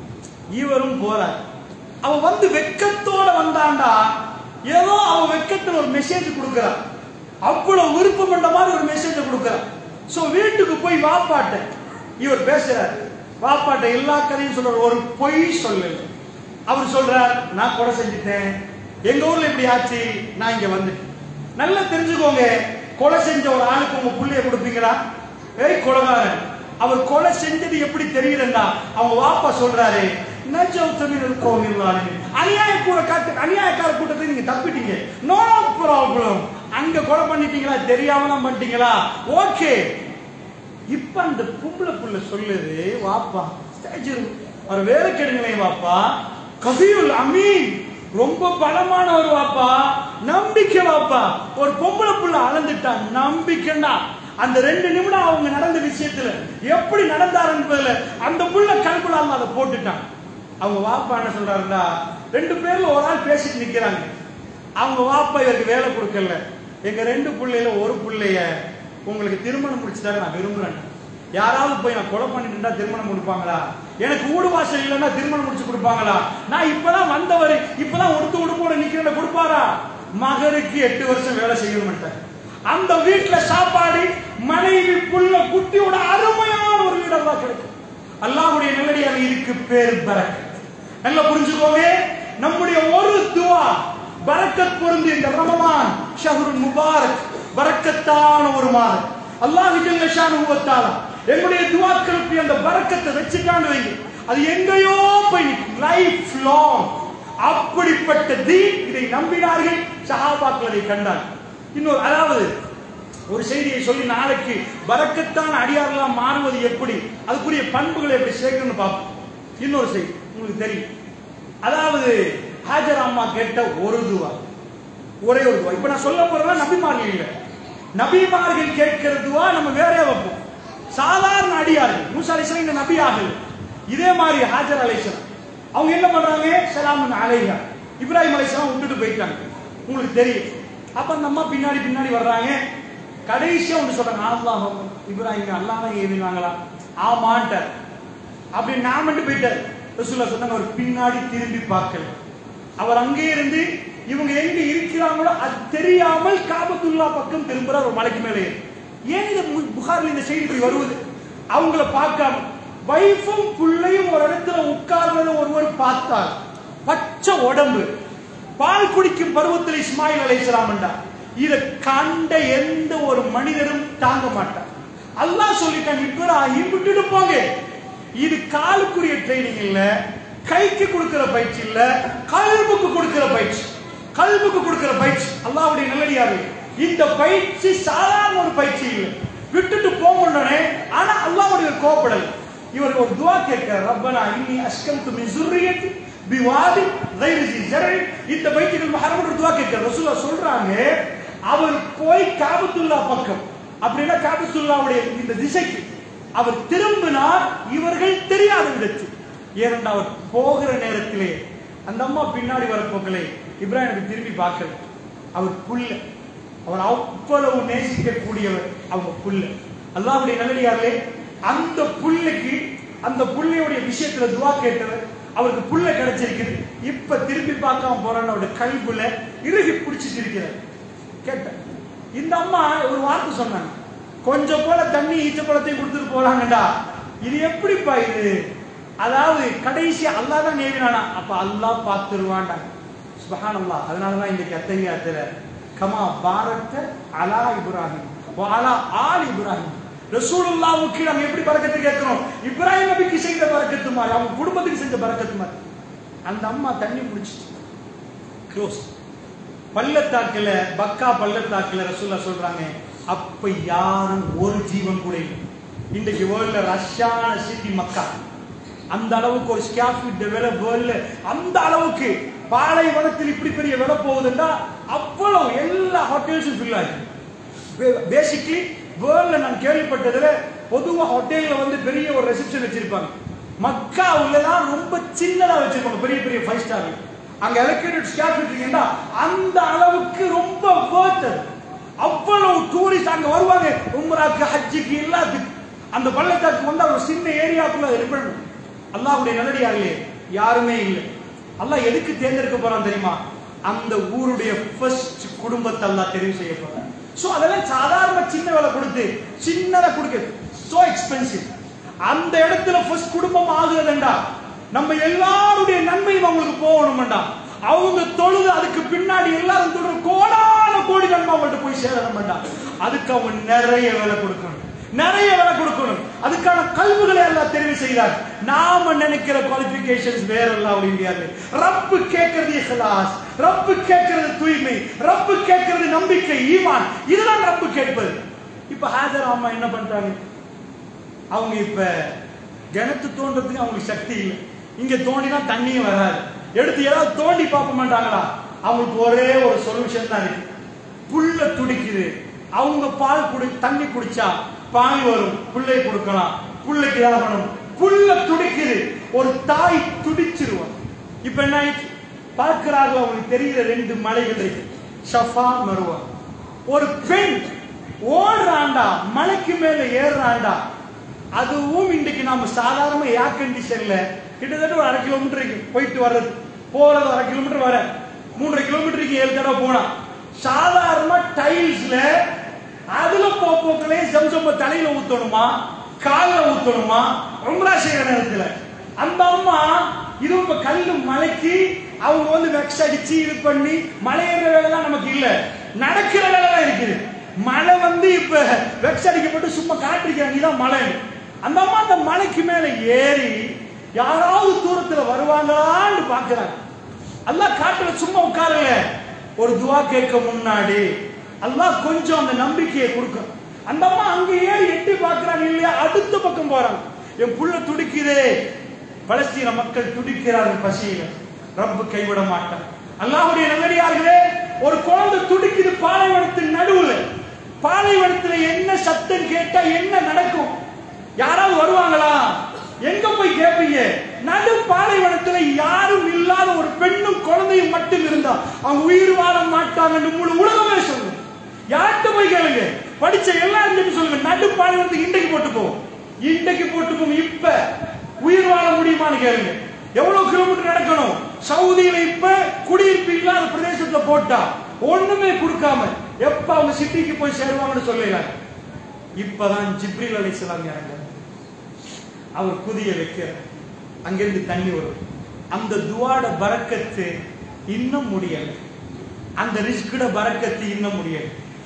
இவரும் போறார் அவ வந்து வெக்கத்தோட வந்தாண்டா ஏதோ அவ வெக்கத்துல ஒரு மெசேஜ் கொடுக்கறா அவ்வளவு விருப்பம் பண்ண மாதிரி ஒரு மெசேஜ் கொடுக்கறா சோ வீட்டுக்கு போய் வாப்பாட்ட இவர் பேசுறாரு வாப்பாட்ட எல்லா கதையும் சொல்ற ஒரு பொய் சொல்லு அவர் சொல்றார் நான் கொலை செஞ்சுட்டேன் எங்க ஊர்ல இப்படி ஆச்சு நான் இங்க வந்துட்டேன் நல்லா தெரிஞ்சுக்கோங்க கொலை செஞ்ச ஒரு ஆளுக்கு உங்க புள்ளைய கொடுப்பீங்களா ஏய் கொலைகாரன் அவர் கொலை செஞ்சது எப்படி தெரியுதுண்டா அவங்க வாப்பா சொல்றாரு நஜவுத்தமிழ் கோவில் அநியாய கூட காட்டு அநியாயக்கார கூட்டத்தை நீங்க தப்பிட்டீங்க நோ ப்ராப்ளம் அங்க கொலை பண்ணிட்டீங்களா தெரியாம தான் பண்ணிட்டீங்களா ஓகே இப்ப அந்த பொம்பளை புள்ள சொல்லுது வாப்பா ஸ்டேஜ் அவர் வேலை கெடுங்களே வாப்பா கபியுல் அமீன் ரொம்ப பலமான ஒரு வாப்பா நம்பிக்கை வாப்பா ஒரு பொம்பளை புள்ள அளந்துட்டான் நம்பிக்கைண்டா அந்த ரெண்டு நிமிடம் அவங்க நடந்த விஷயத்துல எப்படி நடந்தார் என்பதுல அந்த புள்ள கல்குல அதை போட்டுட்டான் அவங்க வாப்பா என்ன சொல்றாருன்னா ரெண்டு பேர்ல ஒரு ஆள் பேசிட்டு நிக்கிறாங்க அவங்க வாப்பா இவருக்கு வேலை கொடுக்கல எங்க ரெண்டு பிள்ளையில ஒரு பிள்ளைய உங்களுக்கு திருமணம் முடிச்சுட்டாரு நான் விரும்புறேன் யாராவது போய் நான் கொலை பண்ணிட்டு திருமணம் கொடுப்பாங்களா எனக்கு ஊடு வாசல் இல்லைன்னா திருமணம் முடிச்சு கொடுப்பாங்களா நான் இப்பதான் வந்தவர் இப்பதான் ஒருத்த உடுப்போட நிக்கிறேன் கொடுப்பாரா மகருக்கு எட்டு வருஷம் வேலை செய்யணும் அந்த வீட்டுல சாப்பாடு மனைவி புள்ள குட்டியோட அருமையான ஒரு வீடெல்லாம் கிடைக்கும் அல்லாஹ்வுடைய நல்லடியாக இருக்கு பேர் பரக்கத் நல்லா புரிஞ்சுக்கோங்க நம்முடைய ஒரு துவா பரக்கத் பொருந்து இந்த ரமலான் ஷஹ்ருல் முபாரக் பரக்கத்தான ஒரு மாதம் அல்லாஹ் ஜல்ல ஷானுஹு வ தஆலா என்னுடைய துவாக்களுக்கு அந்த பரக்கத்தை வச்சுட்டான்னு வைங்க அது எங்கேயோ போய் லைஃப் லாங் அப்படிப்பட்ட தீன் இதை நம்பினார்கள் சஹாபாக்கள் அதை கண்டார்கள் இன்னொரு அதாவது ஒரு செய்தியை சொல்லி நாளைக்கு பரக்கத்தான அடியார்களாக மாறுவது எப்படி அதுக்குரிய பண்புகளை எப்படி சேர்க்கணும்னு பார்ப்போம் இன்னொரு செய்தி உங்களுக்கு தெரியும் அதாவது ஹாஜர் அம்மா கேட்ட ஒரு துவா ஒரே ஒரு துவா இப்ப நான் சொல்ல போறதா நபிமார்கள் இல்ல நபிமார்கள் கேட்கிற துவா நம்ம வேறே வைப்போம் சாதாரண அடியார்கள் மூசா அலிஸ்லாம் இந்த நபி ஆகல இதே மாதிரி ஹாஜர் அலைசலாம் அவங்க என்ன பண்றாங்க சலாமுன் அலைஹா இப்ராஹிம் அலைசலாம் விட்டுட்டு போயிட்டாங்க உங்களுக்கு தெரியும் அப்ப அந்த அம்மா பின்னாடி பின்னாடி வர்றாங்க கடைசியா ஒன்று சொல்றாங்க அல்லாஹ் இப்ராஹிம் அல்லாஹ் தான் ஏவினாங்களா ஆமான்ட்டார் அப்படி நான் மட்டும் போயிட்டார் ரசூல்லா சொன்னாங்க அவர் பின்னாடி திரும்பி பார்க்கல அவர் அங்கே இருந்து இவங்க எங்க இருக்கிறாங்களோ அது தெரியாமல் காபத்துல்லா பக்கம் திரும்புறார் ஒரு மலைக்கு மேலே ஏறி. ஏன் இது மு- புகார்ல இந்த செய்தி இப்படி வருவது அவங்கள பார்க்காம வைஃபும் புள்ளையும் ஒரு இடத்துல உட்கார்ந்ததை ஒருவர் பார்த்தார் பச்சை உடம்பு பால் குடிக்கும் பருவத்தில் இஸ்மாயில் அலைஹிஸ்ஸலாம் என்றார் இதை கண்ட எந்த ஒரு மனிதரும் தாங்க மாட்டார் அல்லாஹ் சொல்லிட்டான் இப்ராஹிம் விட்டுட்டு போங்க இது காலுக்குரிய ட்ரைனிங் இல்ல கைக்கு கொடுக்கிற பயிற்சி இல்ல கல்புக்கு கொடுக்கிற பயிற்சி கல்புக்கு கொடுக்கிற பயிற்சி அல்லாஹ்வுடைய நல்லடியாரு இந்த பயிற்சி சாதாரண ஒரு பயிற்சி இல்லை விட்டுட்டு போகணும்னே ஆனா அல்லாஹ்வுடைய கோபப்படல் இவர் ஒரு துவா கேட்கிறார் ரப்பனா இன்னி அஸ்கல்து மின் ஸுர்ரியத்தி பிவாதி கைரி ஸி ஸரஇ இந்த பைத்துல் முஹர்ரம் ஒரு துவா கேட்கிறார் ரசூலுல்லாஹ் சொல்றாங்க அவர் போய் காபத்துல்லா பக்கம் அப்படின்னா காபத்துல்லாவுடைய இந்த திசைக்கு அவர் திரும்பினார் இவர்கள் தெரியாத விதத்தில் ஏனென்றால் அவர் போகிற நேரத்திலே அந்த அம்மா பின்னாடி வர போக்களே இப்ராஹிமுக்கு திரும்பி பார்க்கல அவர் புல்ல அவர் அவ்வளவு நேசிக்கக்கூடியவர் அவங்க புல்ல அல்லாஹ்வுடைய நல்லடியார்களே அந்த புல்லுக்கு அந்த புள்ளையுடைய விஷயத்துல துவா கேட்டவர் அவருக்கு புல்ல கிடைச்சிருக்குது இப்ப திரும்பி பார்க்காம போறான்னு அவருடைய கல்புல இறுகி பிடிச்சிட்டு இருக்கிறார் கேட்டேன் இந்த அம்மா ஒரு வார்த்தை சொன்னாங்க கொஞ்சம் போல தண்ணி ஈச்ச பழத்தையும் கொடுத்துட்டு போறாங்கடா இது எப்படிப்பா இது அதாவது கடைசி அல்லாஹ் தான் நேவினானா அப்ப அல்லாஹ் பார்த்துருவான்டா சுபஹானல்லாஹ் அதனால தான் இந்த கத்தரியாத்துல கமா பாரத்த அலா இப்ராஹிம் வாலா ஆல் இப்ராஹிம் ரசூலுல்லாவுக்கு நம்ம எப்படி பறக்கத்து கேட்கிறோம் இப்ராஹிம் நபிக்கு செய்த பறக்கத்து மாதிரி அவங்க குடும்பத்துக்கு செஞ்ச பறக்கத்து மாதிரி அந்த அம்மா தண்ணி குடிச்சிட்டு க்ளோஸ் பள்ளத்தாக்குல பக்கா பள்ளத்தாக்குல ரசூல்லா சொல்றாங்க அப்ப யாரும் ஒரு ஜீவன் கூட இல்லை இன்றைக்கு வேர்ல்ட்ல ரஷ்யான சிட்டி மக்கா அந்த அளவுக்கு ஒரு ஸ்கேஃபிட் டெவலப் வேர்ல்ட்ல அந்த அளவுக்கு பாலைவனத்தில் இப்படி பெரிய விலை போகுதுன்னா அவ்வளவு எல்லா ஹோட்டல்ஸும் ஃபில் ஆகி பேசிக்லி வேர்ல்ட்ல நான் கேள்விப்பட்டதுல பொதுவா ஹோட்டல்ல வந்து பெரிய ஒரு ரெசெப்ஷன் வச்சிருப்பாங்க மக்காவுல தான் ரொம்ப சின்னதா வச்சிருப்பாங்க பெரிய பெரிய ஃபைவ் ஸ்டார் அங்க எலக்ட்ரேட்டட் ஸ்டாஃப் இருக்கீங்கன்னா அந்த அளவுக்கு ரொம்ப worth அது. அவ்வளவு டூரிஸ்ட் அங்க வருவாங்க உம்ராக்கு ஹஜ்ஜுக்கு எல்லாத்துக்கு அந்த பள்ளத்தாக்கு வந்து ஒரு சின்ன ஏரியாக்குள்ள இருக்கணும் அல்லாஹ்வுடைய நல்லடியார்களே யாருமே இல்லை அல்லாஹ் எதுக்கு தேர்ந்தெடுக்க போறான் தெரியுமா அந்த ஊருடைய ஃபர்ஸ்ட் குடும்பத்தை அல்லாஹ் தெரிவு செய்ய போறான் சோ அதெல்லாம் சாதாரண சின்ன வேலை கொடுத்து சின்னதா கொடுக்க சோ எக்ஸ்பென்சிவ் அந்த இடத்துல ஃபர்ஸ்ட் குடும்பம் ஆகுறதுண்டா நம்ம எல்லாருடைய நன்மையும் அவங்களுக்கு போகணும்டா அவங்க தொழுது அதுக்கு பின்னாடி எல்லாரும் தொழுது கோடான கோடி நன்மை அவங்கள்ட்ட போய் சேரணும்டா அதுக்கு அவங்க நிறைய வேலை கொடுக்கணும் நிறைய வேலை கொடுக்கணும் அதுக்கான கல்விகளை எல்லாம் தெரிவு செய்தார் நாம நினைக்கிற குவாலிபிகேஷன்ஸ் வேற எல்லாம் முடியாது ரப்பு கேட்கறது இஹ்லாஸ் ரப்பு கேட்கறது தூய்மை ரப்பு கேட்கறது நம்பிக்கை ஈமான் இதுதான் ரப்பு கேட்பது இப்ப ஹாஜர் அம்மா என்ன பண்றாங்க அவங்க இப்ப கிணத்து தோன்றதுக்கு அவங்களுக்கு சக்தி இல்லை இங்க தோண்டினா தண்ணியும் வராது எடுத்து ஏதாவது தோண்டி பார்க்க மாட்டாங்களா அவங்களுக்கு ஒரே ஒரு சொல்யூஷன் தான் இருக்கு புல்ல துடிக்குது அவங்க பால் குடி தண்ணி குடிச்சா பால் வரும் புல்லை கொடுக்கலாம் புல்லைக்கு ஆகணும் புல்ல துடிக்குது ஒரு தாய் துடிச்சிருவான் இப்ப என்ன ஆயிடுச்சு பார்க்கிறார்கள் அவங்களுக்கு தெரிகிற ரெண்டு மலைகள் இருக்கு ஷஃபா மருவா ஒரு பெண் ஓடுறாண்டா மலைக்கு மேல ஏறுறாண்டா அதுவும் இன்றைக்கு நாம சாதாரண ஏர் கண்டிஷன்ல கிட்டத்தட்ட ஒரு அரை கிலோமீட்டர் இருக்கு போயிட்டு வர்றது போறது அரை கிலோமீட்டர் வர மூன்றரை கிலோமீட்டருக்கு ஏழு தடவை போனா சாதாரண டைல்ஸ்ல அதுல போக்கலே ஜம்சம்ப தலையில ஊத்தணுமா கால்ல ஊத்தணுமா உம்ரா செய்யற நேரத்துல அந்த அம்மா இது இப்ப கல்லு மலைக்கு அவங்க வந்து வெக்ஸ் அடிச்சு இது பண்ணி மலையேற வேலைலாம் நமக்கு இல்ல நடக்கிற வேலை தான் இருக்குது மழை வந்து இப்ப வெக்ஸ் அடிக்கப்பட்டு சும்மா காட்டிருக்கிறாங்க இதான் மலை அந்த அம்மா அந்த மலைக்கு மேல ஏறி யாராவது தூரத்துல வருவாங்களான்னு பாக்குறாங்க அல்லாஹ் காட்டுல சும்மா உட்காரல ஒரு துவா கேட்க முன்னாடி அல்லாஹ் கொஞ்சம் அந்த நம்பிக்கையை கொடுக்கும் அந்த அம்மா அங்க ஏறி எட்டி பாக்குறாங்க இல்லையா அடுத்த பக்கம் போறாங்க என் புள்ள துடிக்குதே பலஸ்தீன மக்கள் துடிக்கிறார்கள் பசியில ரப்பு கைவிட மாட்டான் அல்லாஹ்வுடைய நல்லடியார்களே ஒரு குழந்தை துடிக்குது பாலைவனத்தின் நடுவுல பாலைவனத்துல என்ன சத்தம் கேட்டா என்ன நடக்கும் யாராவது வருவாங்களா எங்க போய் கேட்பீங்க நடு பாலைவனத்துல யாரும் இல்லாத ஒரு பெண்ணும் குழந்தையும் மட்டும் இருந்தா அவங்க உயிர் வாழ மாட்டாங்கன்னு முழு உலகமே சொல்லுங்க யார்கிட்ட போய் கேளுங்க படிச்ச எல்லாரும் சொல்லி சொல்லுங்க நடு பாலைவனத்துக்கு இன்றைக்கு போட்டு போவோம் இன்றைக்கு போட்டு போவோம் இப்ப உயிர் வாழ முடியுமான்னு கேளுங்க எவ்வளவு கிலோமீட்டர் நடக்கணும் சவுதியில இப்ப குடியிருப்பு இல்லாத பிரதேசத்துல போட்டா ஒண்ணுமே கொடுக்காம எப்ப அவங்க சிட்டிக்கு போய் சேருவாங்கன்னு சொல்லல இப்பதான் ஜிப்ரில் அலைஹிஸ்ஸலாம் இறங்க அவர் குதிய வைக்க அங்கிருந்து தண்ணி வரும் அந்த துவாட பரக்கத்து இன்னும் முடியல அந்த ரிஸ்கோட பரக்கத்து இன்னும் முடியல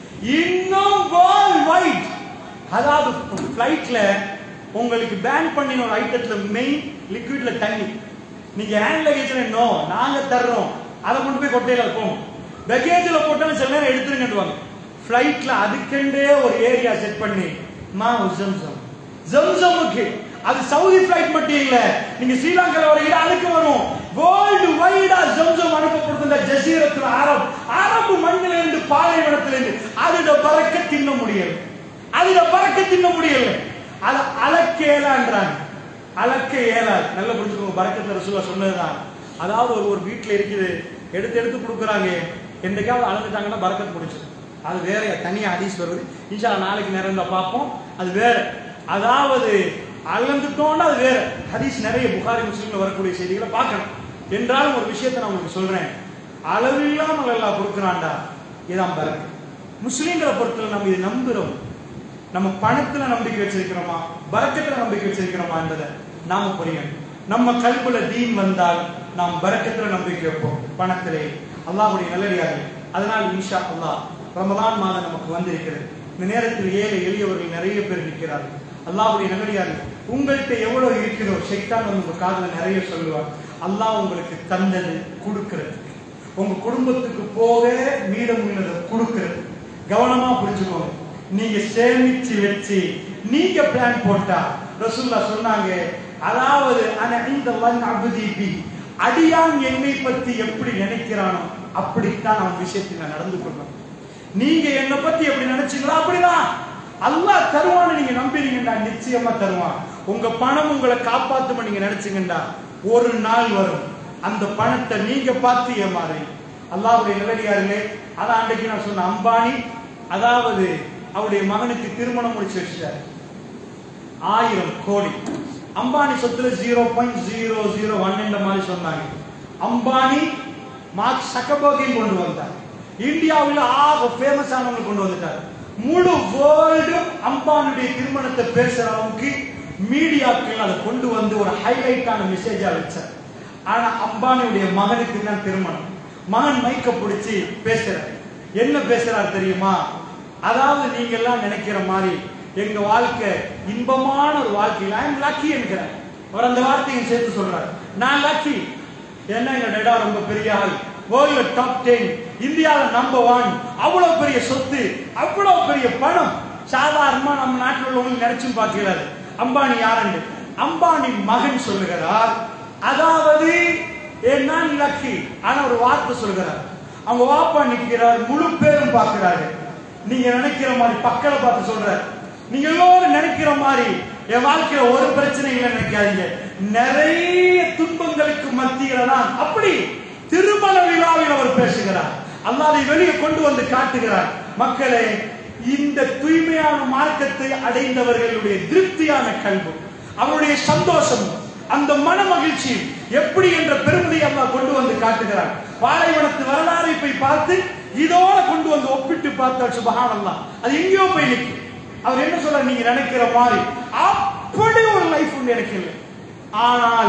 இன்னும் வேர்ல்ட் வைட் அதாவது ஃப்ளைட்ல உங்களுக்கு பேன் பண்ணின ஒரு ஐட்டத்துல மெயின் லிக்விட்ல தண்ணி நீங்க ஹேண்ட் லக்கேஜ்ல நோ நாங்க தர்றோம் அதை கொண்டு போய் கொட்டையில வைப்போம் லக்கேஜ்ல போட்டாலும் சில நேரம் எடுத்துருங்கன்னுவாங்க ஃப்ளைட்ல அதுக்கெண்டே ஒரு ஏரியா செட் பண்ணி மா ஜம்சம் ஜம்சமுக்கு அது சவுதி ஃபிளைட் மட்டும் இல்ல நீங்க ஸ்ரீலங்கால வரைக்கும் அதுக்கு வரும் வேர்ல்டு வைடா ஜம்சம் அனுப்பப்படுகின்ற ஜசீரத்துல அரப் அரபு மண்ணில இருந்து பாலைவனத்துல இருந்து அதோட பறக்க தின்ன முடியல அதோட பறக்க தின்ன முடியல அத அளக்க இயலான்றாங்க அளக்க இயலாது நல்லா புரிஞ்சுக்கோங்க பறக்கத்துல ரசூலா சொன்னதுதான் அதாவது ஒரு ஒரு வீட்டுல இருக்குது எடுத்து எடுத்து கொடுக்குறாங்க என்றைக்காவது அளந்துட்டாங்கன்னா பறக்கத்து முடிச்சிடும் அது வேற தனியா ஹதீஸ் வருது இன்ஷா அல்லாஹ் நாளைக்கு நேரம் இருந்தா பார்ப்போம் அது வேற அதாவது அளந்துட்டோம்னா அது வேற ஹதீஸ் நிறைய புகாரி முஸ்லீம்ல வரக்கூடிய செய்திகளை பார்க்கணும் என்றாலும் ஒரு விஷயத்தை நான் உங்களுக்கு சொல்றேன் அளவில்லாமல் எல்லாம் கொடுக்குறான்டா இதான் பறக்கு முஸ்லீம்களை பொறுத்தவரை நம்ம இதை நம்புறோம் நம்ம பணத்துல நம்பிக்கை வச்சிருக்கிறோமா பரக்கத்துல நம்பிக்கை வச்சிருக்கிறோமா என்பதை நாம புரியணும் நம்ம கல்புல தீன் வந்தால் நாம் பரக்கத்துல நம்பிக்கை வைப்போம் பணத்திலே அல்லாஹ்வுடைய நல்லடியார்கள் அதனால் இன்ஷா அல்லாஹ் ரமதான் மாதம் நமக்கு வந்திருக்கிறது இந்த நேரத்தில் ஏழை எளியவர்கள் நிறைய பேர் நிற்கிறார்கள் அல்லாஹ்வுடைய நல்லடியார்கள் உங்கள்கிட்ட எவ்வளவு இருக்கிறோ ஷைத்தான் வந்து உங்க காதுல நிறைய சொல்லுவார் அல்லாஹ் உங்களுக்கு தந்தது கொடுக்கிறது உங்க குடும்பத்துக்கு போக மீதம் உள்ளதை கொடுக்கிறது கவனமா புரிஞ்சுக்கோங்க நீங்க சேமிச்சு வச்சு நீங்க பிளான் போட்டா ரசூல்லா சொன்னாங்க அதாவது ஆனா இந்த வன் அபுதி பி அடியான் என்னை பத்தி எப்படி நினைக்கிறானோ அப்படித்தான் அவன் விஷயத்தில் நான் நடந்து கொள்ளணும் நீங்க என்னை பத்தி எப்படி நினைச்சீங்களோ அப்படிதான் அல்லாஹ் தருவான்னு நீங்க நம்பினீங்கடா நிச்சயமா தருவான் உங்க பணம் உங்களை காப்பாத்தும் நீங்க நினைச்சீங்கடா ஒரு நாள் வரும் அந்த பணத்தை நீங்க பார்த்து ஏமாறு அல்லாஹ்வுடைய நிலடியார்களே அதான் அன்றைக்கு நான் சொன்ன அம்பானி அதாவது அவருடைய மகனுக்கு திருமணம் முடிச்சு வச்சார் ஆயிரம் கோடி அம்பானி சொத்துல zero point zero zero one என்ற மாதிரி சொன்னாங்க அம்பானி மார்க் சக்கபோகையும் கொண்டு வந்தார் இந்தியாவில் ஆக ஃபேமஸ் ஆனவங்க கொண்டு வந்துட்டார் முழு வேர்ல்டும் அம்பானுடைய திருமணத்தை பேசுற அளவுக்கு மீடியாக்கள் அதை கொண்டு வந்து ஒரு ஹைலைட்டான மெசேஜா வச்சார் ஆனா அம்பானியுடைய மகனுக்கு தான் திருமணம் மகன் மைக்க பிடிச்சி பேசுறார் என்ன பேசுறார் தெரியுமா அதாவது நீங்க எல்லாம் நினைக்கிற மாதிரி எங்க வாழ்க்கை இன்பமான ஒரு வாழ்க்கையில் ஐ எம் லக்கி என்கிறேன் அவர் அந்த வார்த்தையை சேர்த்து சொல்றாரு நான் லக்கி என்ன எங்க டேடா ரொம்ப பெரிய ஆள் வேர்ல்ட்ல டாப் டென் இந்தியாவில் நம்பர் ஒன் அவ்வளவு பெரிய சொத்து அவ்வளவு பெரிய பணம் சாதாரணமா நம்ம நாட்டில் உள்ளவங்க நினைச்சும் பார்க்கிறாரு அம்பானி யாருன்னு அம்பானி மகன் சொல்லுகிறார் அதாவது ஏன் நான் லக்கி ஆனா ஒரு வார்த்தை சொல்லுகிறார் அவங்க வாப்பா நிற்கிறார் முழு பேரும் பார்க்கிறாரு நீங்க நினைக்கிற மாதிரி பக்கல பார்த்து சொல்றாரு நீங்க எல்லாரும் நினைக்கிற மாதிரி என் வாழ்க்கையில ஒரு பிரச்சனை இல்லை நினைக்காதீங்க நிறைய துன்பங்களுக்கு மத்தியில தான் அப்படி திருமண விழாவில் அவர் பேசுகிறார் அல்லாஹ் அதை வெளியே கொண்டு வந்து காட்டுகிறார் மக்களே இந்த தூய்மையான மார்க்கத்தை அடைந்தவர்களுடைய திருப்தியான கல்வி அவருடைய சந்தோஷம் அந்த மன மகிழ்ச்சி எப்படி என்ற பெருமதியை அல்லாஹ் கொண்டு வந்து காட்டுகிறார் பாலைவனத்து வரலாறை போய் பார்த்து இதோட கொண்டு வந்து ஒப்பிட்டு பார்த்தால் சுபஹானல்லாஹ் அது எங்கேயோ போய் நிற்கும் அவர் என்ன சொல்ற நீங்க நினைக்கிற மாதிரி அப்படி ஒரு லைஃப் உண்டு எனக்கு இல்லை ஆனால்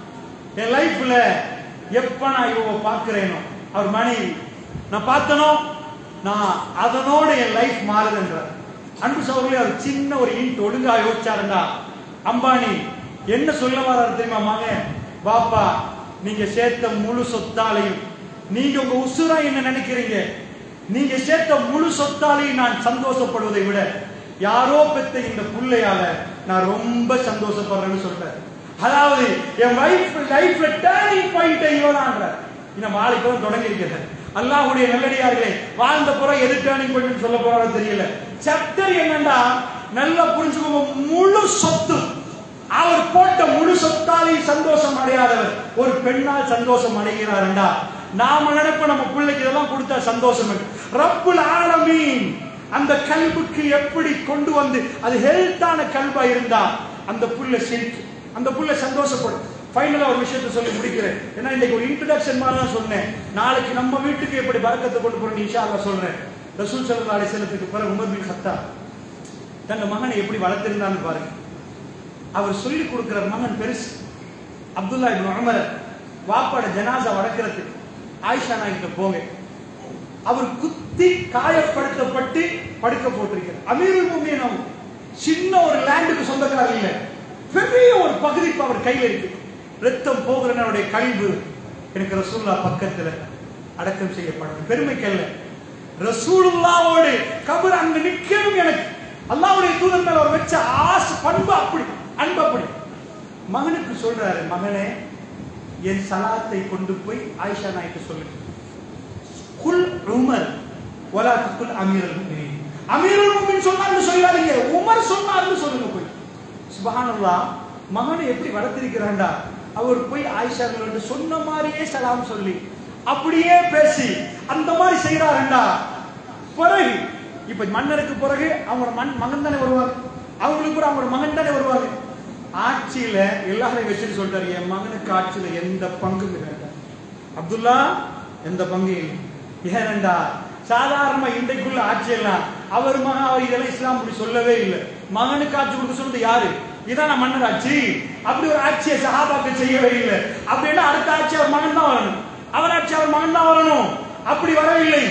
என் லைஃப்ல எப்ப நான் இவங்க பார்க்கிறேனோ அவர் மனைவி நான் பார்த்தனோ நான் அதனோட என் லைஃப் மாறுதுன்றார் அன்பு சகோதரி அவர் சின்ன ஒரு இன்ட் ஒழுங்கா யோசிச்சாருண்டா அம்பானி என்ன சொல்ல வர்றாரு தெரியுமா மகன் பாப்பா நீங்க சேர்த்த முழு சொத்தாலையும் நீங்க உங்க உசுரா என்ன நினைக்கிறீங்க நீங்க சேர்த்த முழு சொத்தாலையும் நான் சந்தோஷப்படுவதை விட யாரோ பெத்த இந்த புள்ளையால நான் ரொம்ப சந்தோஷப்படுறேன்னு சொல்றேன் அதாவது என் லைஃப் லைஃப்ல டேர்னிங் பாயிண்ட் இவனான்ற இந்த மாலை இப்பதான் தொடங்கி இருக்கிறேன் அல்லாஹ்வுடைய நல்லடியார்களே வாழ்ந்த புறம் எது டேர்னிங் பாயிண்ட் சொல்ல போறாரோ தெரியல சாப்டர் என்னன்னா நல்லா புரிஞ்சுக்கோங்க முழு சொத்து அவர் போட்ட முழு சொத்தாலே சந்தோஷம் அடையாதவர் ஒரு பெண்ணால் சந்தோஷம் அடைகிறாருண்டா நாம நினைப்ப நம்ம பிள்ளைக்கு இதெல்லாம் கொடுத்தா சந்தோஷம் இருக்கு. ரப்புல் ஆலமீன் அந்த கல்புக்கு எப்படி கொண்டு வந்து அது ஹெல்த்தான கல்பா இருந்தா அந்த புள்ள சிரிக்கும் அந்த புள்ள சந்தோஷப்படும் ஃபைனலா ஒரு விஷயத்தை சொல்லி முடிக்கிறேன் ஏன்னா இன்னைக்கு ஒரு இன்ட்ரடக்ஷன் மாதிரி தான் சொன்னேன் நாளைக்கு நம்ம வீட்டுக்கு எப்படி பறக்கத்தை கொண்டு போறோம் இன்ஷா அல்லாஹ் சொல்றேன் ரசூல் ஸல்லல்லாஹு அலைஹி வஸல்லத்துக்கு பிறகு உமர் பின் கத்தாப் தன் மகனை எப்படி வளர்த்திருந்தான்னு பாருங்க அவர் சொல்லி கொடுக்கிற மகன் பெருசு அப்துல்லா இப்னு உமர் வாப்பாட ஜனாசா வளர்க்கறதுக்கு ஆயிஷா நாய்கிட்ட போங்க அவர் குத்தி காயப்படுத்தப்பட்டு படுக்க போட்டிருக்கிறார் அமீருல் முமின் அவர் சின்ன ஒரு லேண்டுக்கு சொந்தக்காரர் இல்ல பெரிய ஒரு பகுதி இப்ப அவர் கையில இருக்கு ரத்தம் போகிறவனுடைய கழிவு எனக்கு ரசூல்லா பக்கத்துல அடக்கம் செய்யப்படும் பெருமைக்கல்ல ரசூலுல்லாவோடு கபர் அங்க நிக்கணும் எனக்கு அல்லாஹ்வுடைய தூதர் மேல அவர் வச்ச ஆசை பண்பு அப்படி அன்பு அப்படி மகனுக்கு சொல்றாரு மகனே என் சலாத்தை கொண்டு போய் ஆயிஷா நாய்க்கு சொல்லு குல் உமர் வலா குல் அமீருல் முஃமினீன் அமீருல் முஃமினீன் சொன்னான்னு சொல்லாதீங்க உமர் சொன்னார்னு சொல்லுங்க போய் சுபஹானல்லாஹ் மகனை எப்படி வளர்த்திருக்கிறான்டா அவர் போய் ஆயிஷா கிட்ட சொன்ன மாதிரியே சலாம் சொல்லி அப்படியே பேசி அந்த மாதிரி செய்யறாருண்டா பிறகு இப்ப மன்னருக்கு பிறகு அவங்க மண் மகன் தானே வருவாங்க அவங்களுக்கு கூட அவங்க மகன் தானே வருவாங்க ஆட்சியில எல்லாரையும் வச்சுட்டு சொல்றாரு என் மகனுக்கு ஆட்சியில எந்த பங்கும் இல்லை அப்துல்லா எந்த பங்கு இல்லை ஏனண்டா சாதாரணமா இன்றைக்குள்ள ஆட்சி எல்லாம் அவர் மகன் அவர் இதெல்லாம் இஸ்லாம் அப்படி சொல்லவே இல்லை மகனுக்கு ஆட்சி கொடுக்க சொன்னது யாரு இதான மன்னர் ஆட்சி அப்படி ஒரு ஆட்சியை சஹாபாக்கள் செய்யவே இல்லை அப்படின்னா அடுத்த ஆட்சி அவர் மகன் தான் வரணும் அவர் ஆட்சி அவர் மகன் தான் வரணும் அப்படி வரவில்லை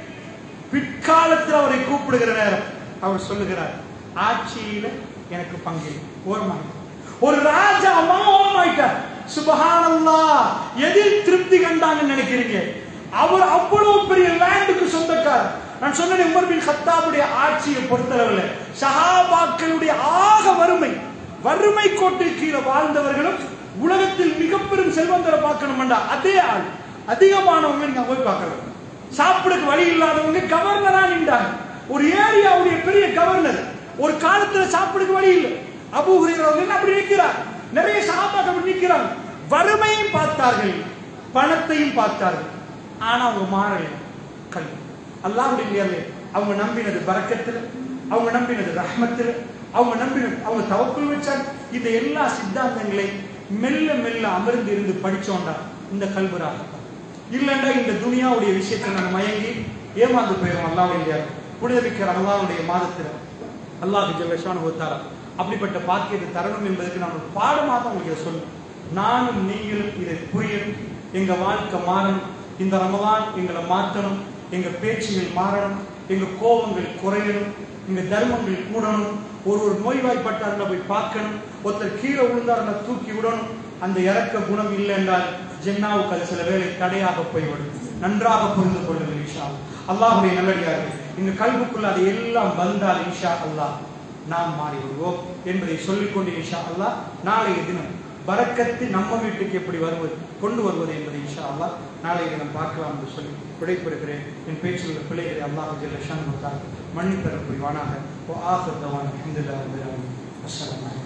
பிற்காலத்தில் அவரை கூப்பிடுகிற நேரம் அவர் சொல்லுகிறார் ஆட்சியில எனக்கு பங்கு ஓரமாயிட்டார் ஒரு ராஜா ஓரமாயிட்டார் சுபஹானல்லா எதில் திருப்தி கண்டாங்கன்னு நினைக்கிறீங்க அவர் அவ்வளவு பெரிய லேண்டுக்கு சொந்தக்காரர் நான் சொன்னேன் உமர் பின் கத்தாபுடைய ஆட்சியை பொறுத்தளவுல சஹாபாக்களுடைய ஆக வறுமை வறுமை கோட்டில் கீழே வாழ்ந்தவர்களும் உலகத்தில் மிக பெரும் செல்வந்தரை பார்க்கணும்டா அதே ஆள் அதிகமானவங்க நீங்க போய் பார்க்கலாம் சாப்பிடுறதுக்கு வழி இல்லாதவங்க கவர்னரா நின்றாங்க ஒரு ஏரியாவுடைய பெரிய கவர்னர் ஒரு காலத்துல சாப்பிடுறதுக்கு வழி இல்லை அபு ஹுரைரா அப்படி நிற்கிறார் நிறைய சஹாபாக்கள் அப்படி நிற்கிறாங்க வறுமையும் பார்த்தார்கள் பணத்தையும் பார்த்தார்கள் ஆனா அவங்க மாறல கல்வி அல்லாஹ்வுடைய நேர்ல அவங்க நம்பினது பரக்கத்துல அவங்க நம்பினது ரஹ்மத்துல அவங்க நம்பினது அவங்க தவக்குள் வச்சாங்க இந்த எல்லா சித்தாந்தங்களை மெல்ல மெல்ல அமர்ந்து இருந்து படிச்சோம்டா இந்த கல்வராக இல்லைண்டா இந்த துனியாவுடைய விஷயத்தை நம்ம மயங்கி ஏமாந்து போயிடும் அல்லாவுடைய புனிதமிக்கிற அல்லாவுடைய மாதத்துல அல்லாஹ் ஜல்லஷான் ஒத்தாரா அப்படிப்பட்ட பாக்கியத்தை தரணும் என்பதற்கு நான் ஒரு பாடமாக தான் உங்களுக்கு இதை சொல்லுவேன் நானும் நீங்களும் இதை புரியணும் எங்க வாழ்க்கை மாறணும் இந்த ரமதான் எங்களை மாற்றணும் எங்க பேச்சுகள் மாறணும் எங்க கோபங்கள் குறையணும் எங்க தர்மங்கள் கூடணும் ஒரு ஒரு நோய்வாய்ப்பட்டார்ல போய் பார்க்கணும் ஒருத்தர் கீழே விழுந்தார்ல தூக்கி விடணும் அந்த இறக்க குணம் இல்லை என்றால் ஜென்னாவுக்கு அது சில வேளை தடையாக போய்விடும் நன்றாக புரிந்து கொள்ளுங்கள் இன்ஷா அல்லாஹுடைய நல்லடியார்கள் இந்த கல்வுக்குள்ள அது எல்லாம் வந்தால் இன்ஷா அல்லாஹ் நாம் மாறி விடுவோம் என்பதை சொல்லிக்கொண்டு இன்ஷா அல்லாஹ் நாளைய தினம் பரக்கத்து நம்ம வீட்டுக்கு எப்படி வருவது கொண்டு வருவது என்பதை இன்ஷா அல்லாஹ் நாளைய தினம் பார்க்கலாம் என்று சொல்லி விடைபெறுகிறேன் என் பேச்சில் உள்ள பிள்ளைகளை அல்லாஹ் ஜெல்லஷான் மன்னித்தர புரிவானாக ஓ ஆஃபர் தவான் இந்த அஸ்ஸலாமு அலைக்கும்